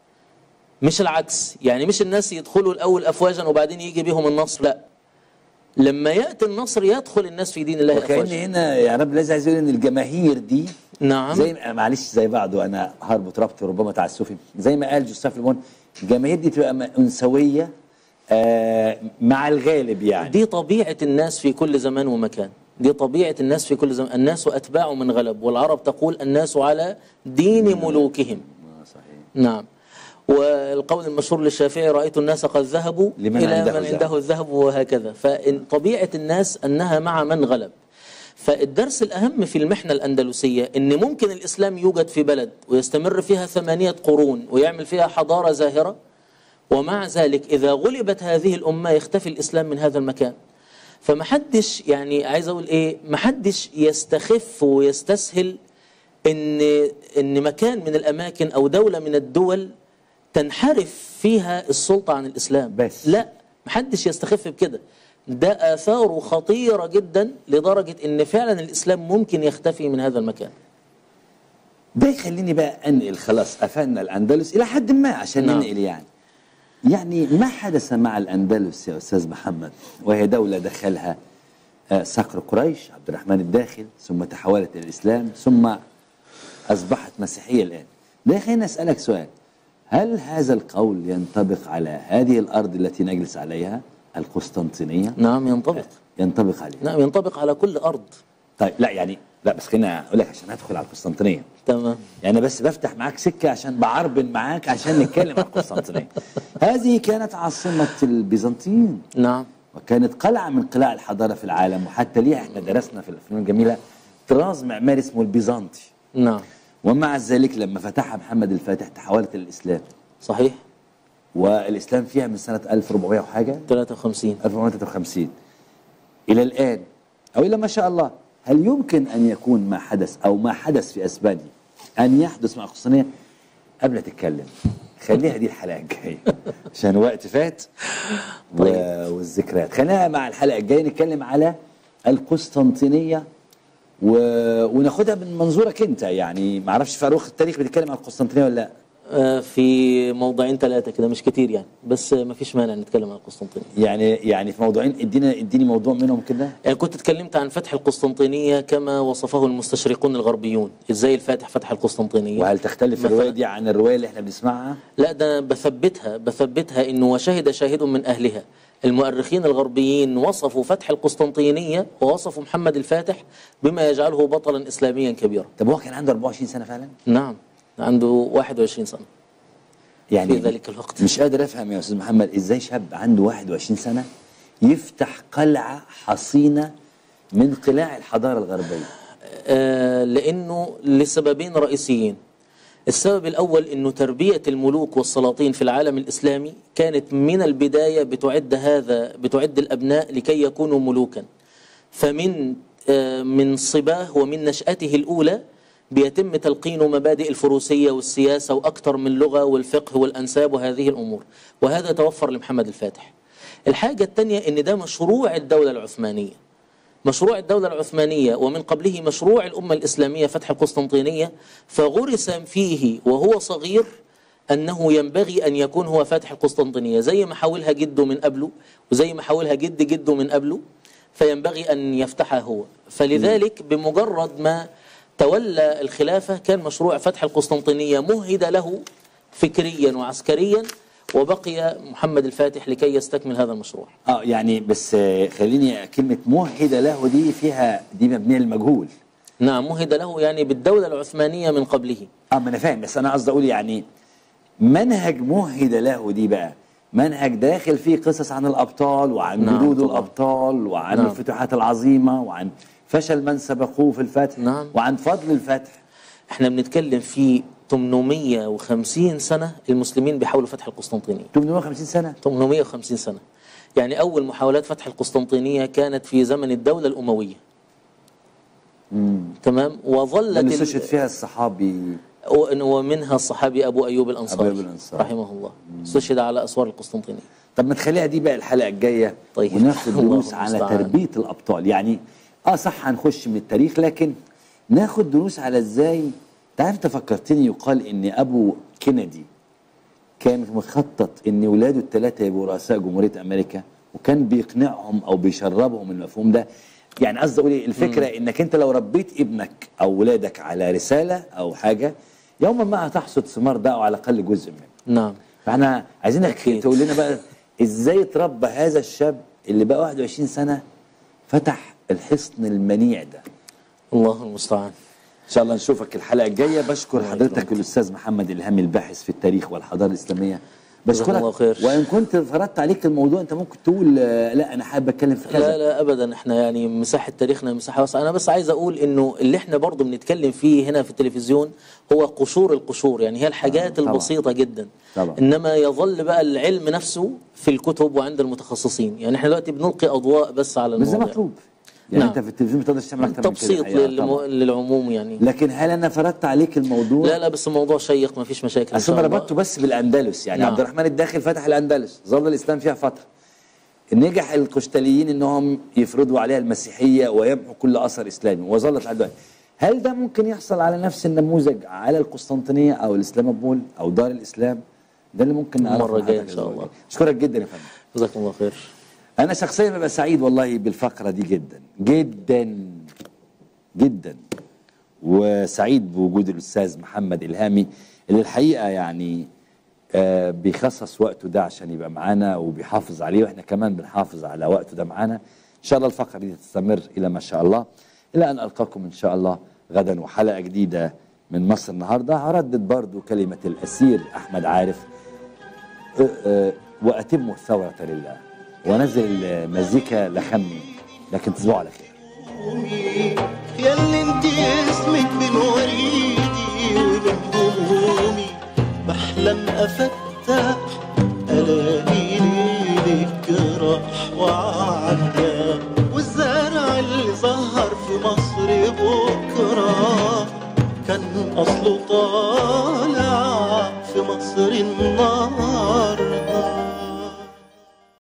Speaker 2: مش العكس يعني مش الناس يدخلوا الأول أفواجا وبعدين يجي بهم النصر لا لما يأتي النصر يدخل الناس في دين الله
Speaker 1: وكأن
Speaker 2: أفواجا
Speaker 1: هنا يا رب لازم عايز يقول ان الجماهير دي
Speaker 2: نعم
Speaker 1: زي ما- معلش زي بعض وانا هربط ربط ربما تعسفي زي ما قال جوستاف ليمون الجماهير دي تبقى م- انثويه آه مع الغالب يعني
Speaker 2: دي طبيعة الناس في كل زمان ومكان دي طبيعة الناس في كل زمان الناس أتباع من غلب والعرب تقول الناس على دين ملوكهم
Speaker 1: آه صحيح
Speaker 2: نعم والقول المشهور للشافعي رأيت الناس قد ذهبوا
Speaker 1: لمن
Speaker 2: إلى
Speaker 1: عنده
Speaker 2: من
Speaker 1: الذهب.
Speaker 2: عنده الذهب وهكذا فطبيعة الناس أنها مع من غلب فالدرس الأهم في المحنة الأندلسية أن ممكن الإسلام يوجد في بلد ويستمر فيها ثمانية قرون ويعمل فيها حضارة زاهرة ومع ذلك إذا غلبت هذه الأمة يختفي الإسلام من هذا المكان فمحدش يعني عايز أقول إيه محدش يستخف ويستسهل إن إن مكان من الأماكن أو دولة من الدول تنحرف فيها السلطة عن الإسلام
Speaker 1: بس.
Speaker 2: لا محدش يستخف بكده ده آثاره خطيرة جدا لدرجة إن فعلا الإسلام ممكن يختفي من هذا المكان
Speaker 1: ده يخليني بقى انقل خلاص قفلنا الاندلس الى حد ما عشان
Speaker 2: نعم.
Speaker 1: ننقل يعني يعني ما حدث مع الاندلس يا استاذ محمد وهي دوله دخلها آه، صقر قريش عبد الرحمن الداخل ثم تحولت الى الاسلام ثم اصبحت مسيحيه الان ده يخليني اسالك سؤال هل هذا القول ينطبق على هذه الارض التي نجلس عليها القسطنطينيه
Speaker 2: نعم ينطبق
Speaker 1: ينطبق عليها
Speaker 2: نعم ينطبق على كل أرض
Speaker 1: طيب لا يعني لا بس خليني اقول لك عشان ادخل على القسطنطينيه
Speaker 2: تمام
Speaker 1: يعني بس بفتح معاك سكه عشان بعربن معاك عشان نتكلم عن القسطنطينيه هذه كانت عاصمه البيزنطيين
Speaker 2: نعم
Speaker 1: وكانت قلعه من قلاع الحضاره في العالم وحتى ليها احنا درسنا في الافلام الجميله طراز معماري اسمه البيزنطي
Speaker 2: نعم
Speaker 1: ومع ذلك لما فتحها محمد الفاتح تحولت للاسلام
Speaker 2: صحيح
Speaker 1: والاسلام فيها من سنه 1400 وحاجه
Speaker 2: 53
Speaker 1: 1453 الى الان او الى ما شاء الله هل يمكن ان يكون ما حدث او ما حدث في اسبانيا ان يحدث مع القسطنطينيه قبل ما تتكلم خليها دي الحلقه الجايه عشان وقت فات و... والذكريات خلينا مع الحلقه الجايه نتكلم على القسطنطينيه و... وناخدها من منظورك انت يعني ما اعرفش فاروق التاريخ بيتكلم عن القسطنطينيه ولا لا
Speaker 2: آه، في موضعين ثلاثة كده مش كتير يعني بس ما فيش مانع نتكلم عن القسطنطينية
Speaker 1: يعني يعني في موضوعين ادينا اديني موضوع منهم كده
Speaker 2: يعني كنت اتكلمت عن فتح القسطنطينية كما وصفه المستشرقون الغربيون ازاي الفاتح فتح القسطنطينية
Speaker 1: وهل تختلف
Speaker 2: مثلاً.
Speaker 1: الروايه دي عن الروايه اللي احنا بنسمعها؟
Speaker 2: لا ده بثبتها بثبتها انه وشهد شاهد من اهلها المؤرخين الغربيين وصفوا فتح القسطنطينية ووصفوا محمد الفاتح بما يجعله بطلا اسلاميا كبيرا
Speaker 1: طب هو كان عنده 24 سنه فعلا؟
Speaker 2: نعم عنده 21 سنة
Speaker 1: يعني
Speaker 2: في ذلك الوقت
Speaker 1: مش قادر افهم يا استاذ محمد ازاي شاب عنده 21 سنه يفتح قلعه حصينه من قلاع الحضاره الغربيه
Speaker 2: آه، لانه لسببين رئيسيين السبب الاول انه تربيه الملوك والسلاطين في العالم الاسلامي كانت من البدايه بتعد هذا بتعد الابناء لكي يكونوا ملوكا فمن آه، من صباه ومن نشاته الاولى بيتم تلقينه مبادئ الفروسيه والسياسه واكثر من اللغه والفقه والانساب وهذه الامور وهذا توفر لمحمد الفاتح الحاجه الثانيه ان ده مشروع الدوله العثمانيه مشروع الدولة العثمانية ومن قبله مشروع الأمة الإسلامية فتح القسطنطينية فغرس فيه وهو صغير أنه ينبغي أن يكون هو فاتح القسطنطينية زي ما حاولها جده من قبله وزي ما حاولها جد جده من قبله فينبغي أن يفتحها هو فلذلك بمجرد ما تولى الخلافة كان مشروع فتح القسطنطينية مهد له فكريا وعسكريا وبقي محمد الفاتح لكي يستكمل هذا المشروع
Speaker 1: اه يعني بس آه، خليني كلمه مهد له دي فيها دي مبنيه للمجهول
Speaker 2: نعم مهد له يعني بالدولة العثمانية من قبله
Speaker 1: اه ما انا فاهم بس انا قصدي اقول يعني منهج مهد له دي بقى منهج داخل فيه قصص عن الابطال وعن
Speaker 2: نعم
Speaker 1: جدود
Speaker 2: طبعاً.
Speaker 1: الابطال وعن
Speaker 2: نعم.
Speaker 1: الفتوحات العظيمه وعن فشل من سبقوه في الفتح
Speaker 2: نعم.
Speaker 1: وعن فضل الفتح
Speaker 2: احنا بنتكلم في 850 سنة المسلمين بيحاولوا فتح القسطنطينية
Speaker 1: 850 سنه
Speaker 2: 850 سنة يعني أول محاولات فتح القسطنطينية كانت في زمن الدولة الأموية تمام
Speaker 1: ده
Speaker 2: وظلت
Speaker 1: اللي
Speaker 2: ال-
Speaker 1: استشهد فيها الصحابي
Speaker 2: و- ومنها الصحابي أبو أيوب الأنصاري
Speaker 1: أبو أيوب الأنصاري.
Speaker 2: رحمه الله استشهد على أسوار القسطنطينية
Speaker 1: طب ما تخليها دي بقى الحلقه الجايه
Speaker 2: طيب.
Speaker 1: وناخد
Speaker 2: الله
Speaker 1: دروس على
Speaker 2: المستعان.
Speaker 1: تربيه الابطال يعني اه صح هنخش من التاريخ لكن ناخد دروس على ازاي انت عارف انت فكرتني يقال ان ابو كينيدي كان مخطط ان ولاده الثلاثه يبقوا رؤساء جمهوريه امريكا وكان بيقنعهم او بيشربهم المفهوم ده يعني قصدي اقول ايه الفكره انك انت لو ربيت ابنك او ولادك على رساله او حاجه يوما ما هتحصد ثمار ده او على الاقل جزء منه
Speaker 2: نعم
Speaker 1: فاحنا عايزينك
Speaker 2: أكيد.
Speaker 1: تقول لنا بقى ازاي اتربى هذا الشاب اللي بقى 21 سنه فتح الحصن المنيع ده
Speaker 2: الله المستعان
Speaker 1: ان شاء الله نشوفك الحلقه الجايه بشكر
Speaker 2: الله
Speaker 1: حضرتك
Speaker 2: يكرمك.
Speaker 1: الاستاذ محمد الهامي الباحث في التاريخ والحضاره الاسلاميه
Speaker 2: جزاك الله
Speaker 1: بشكرك
Speaker 2: خير.
Speaker 1: وان كنت فرضت عليك الموضوع انت ممكن تقول آه، لا انا حابب اتكلم في كذا
Speaker 2: لا لا ابدا احنا يعني مساحه تاريخنا مساحه واسعه انا بس عايز اقول انه اللي احنا برضو بنتكلم فيه هنا في التلفزيون هو قشور القشور يعني هي الحاجات
Speaker 1: طبعاً.
Speaker 2: البسيطه جدا
Speaker 1: طبعاً.
Speaker 2: انما يظل بقى العلم نفسه في الكتب وعند المتخصصين يعني احنا دلوقتي بنلقي اضواء بس على
Speaker 1: بس ده
Speaker 2: الموضوع
Speaker 1: مطلوب يعني
Speaker 2: نعم.
Speaker 1: انت في التلفزيون ما تقدرش تعمل اكتر من كده
Speaker 2: تبسيط
Speaker 1: الحقيقة
Speaker 2: للم...
Speaker 1: طبعاً.
Speaker 2: للعموم يعني
Speaker 1: لكن هل انا فرضت عليك الموضوع
Speaker 2: لا لا بس الموضوع شيق ما فيش مشاكل ان
Speaker 1: اصل
Speaker 2: شاء
Speaker 1: انا
Speaker 2: الله
Speaker 1: ربطته بس بالاندلس يعني
Speaker 2: نعم.
Speaker 1: عبد الرحمن الداخل فتح الاندلس ظل الاسلام فيها فتره نجح القشتاليين انهم يفرضوا عليها المسيحيه ويمحوا كل اثر اسلامي وظلت لحد دلوقتي هل ده ممكن يحصل على نفس النموذج على القسطنطينيه او الاسلامبول او دار الاسلام ده اللي ممكن نعرفه
Speaker 2: المرة
Speaker 1: من
Speaker 2: الجاية
Speaker 1: حضرتك
Speaker 2: إن شاء
Speaker 1: الأسبوع
Speaker 2: الله.
Speaker 1: الجاي. اشكرك جدا يا فندم
Speaker 2: جزاكم الله خير
Speaker 1: انا شخصيا ببقى سعيد والله بالفقره دي جدا جدا جدا وسعيد بوجود الاستاذ محمد الهامي اللي الحقيقه يعني آه بيخصص وقته ده عشان يبقى معانا وبيحافظ عليه واحنا كمان بنحافظ على وقته ده معانا ان شاء الله الفقره دي تستمر الى ما شاء الله الى ان القاكم ان شاء الله غدا وحلقه جديده من مصر النهارده هردد برضو كلمه الاسير احمد عارف أه، أه، واتموا الثوره لله ونزل المزيكا لخمي لكن تصبحوا على خير
Speaker 5: ياللي انت اسمك بين وريدي وبين همومي بحلم افتح الاقي ليلك راح وعدى والزرع اللي ظهر في مصر بكره كان اصله طالع في مصر النهارده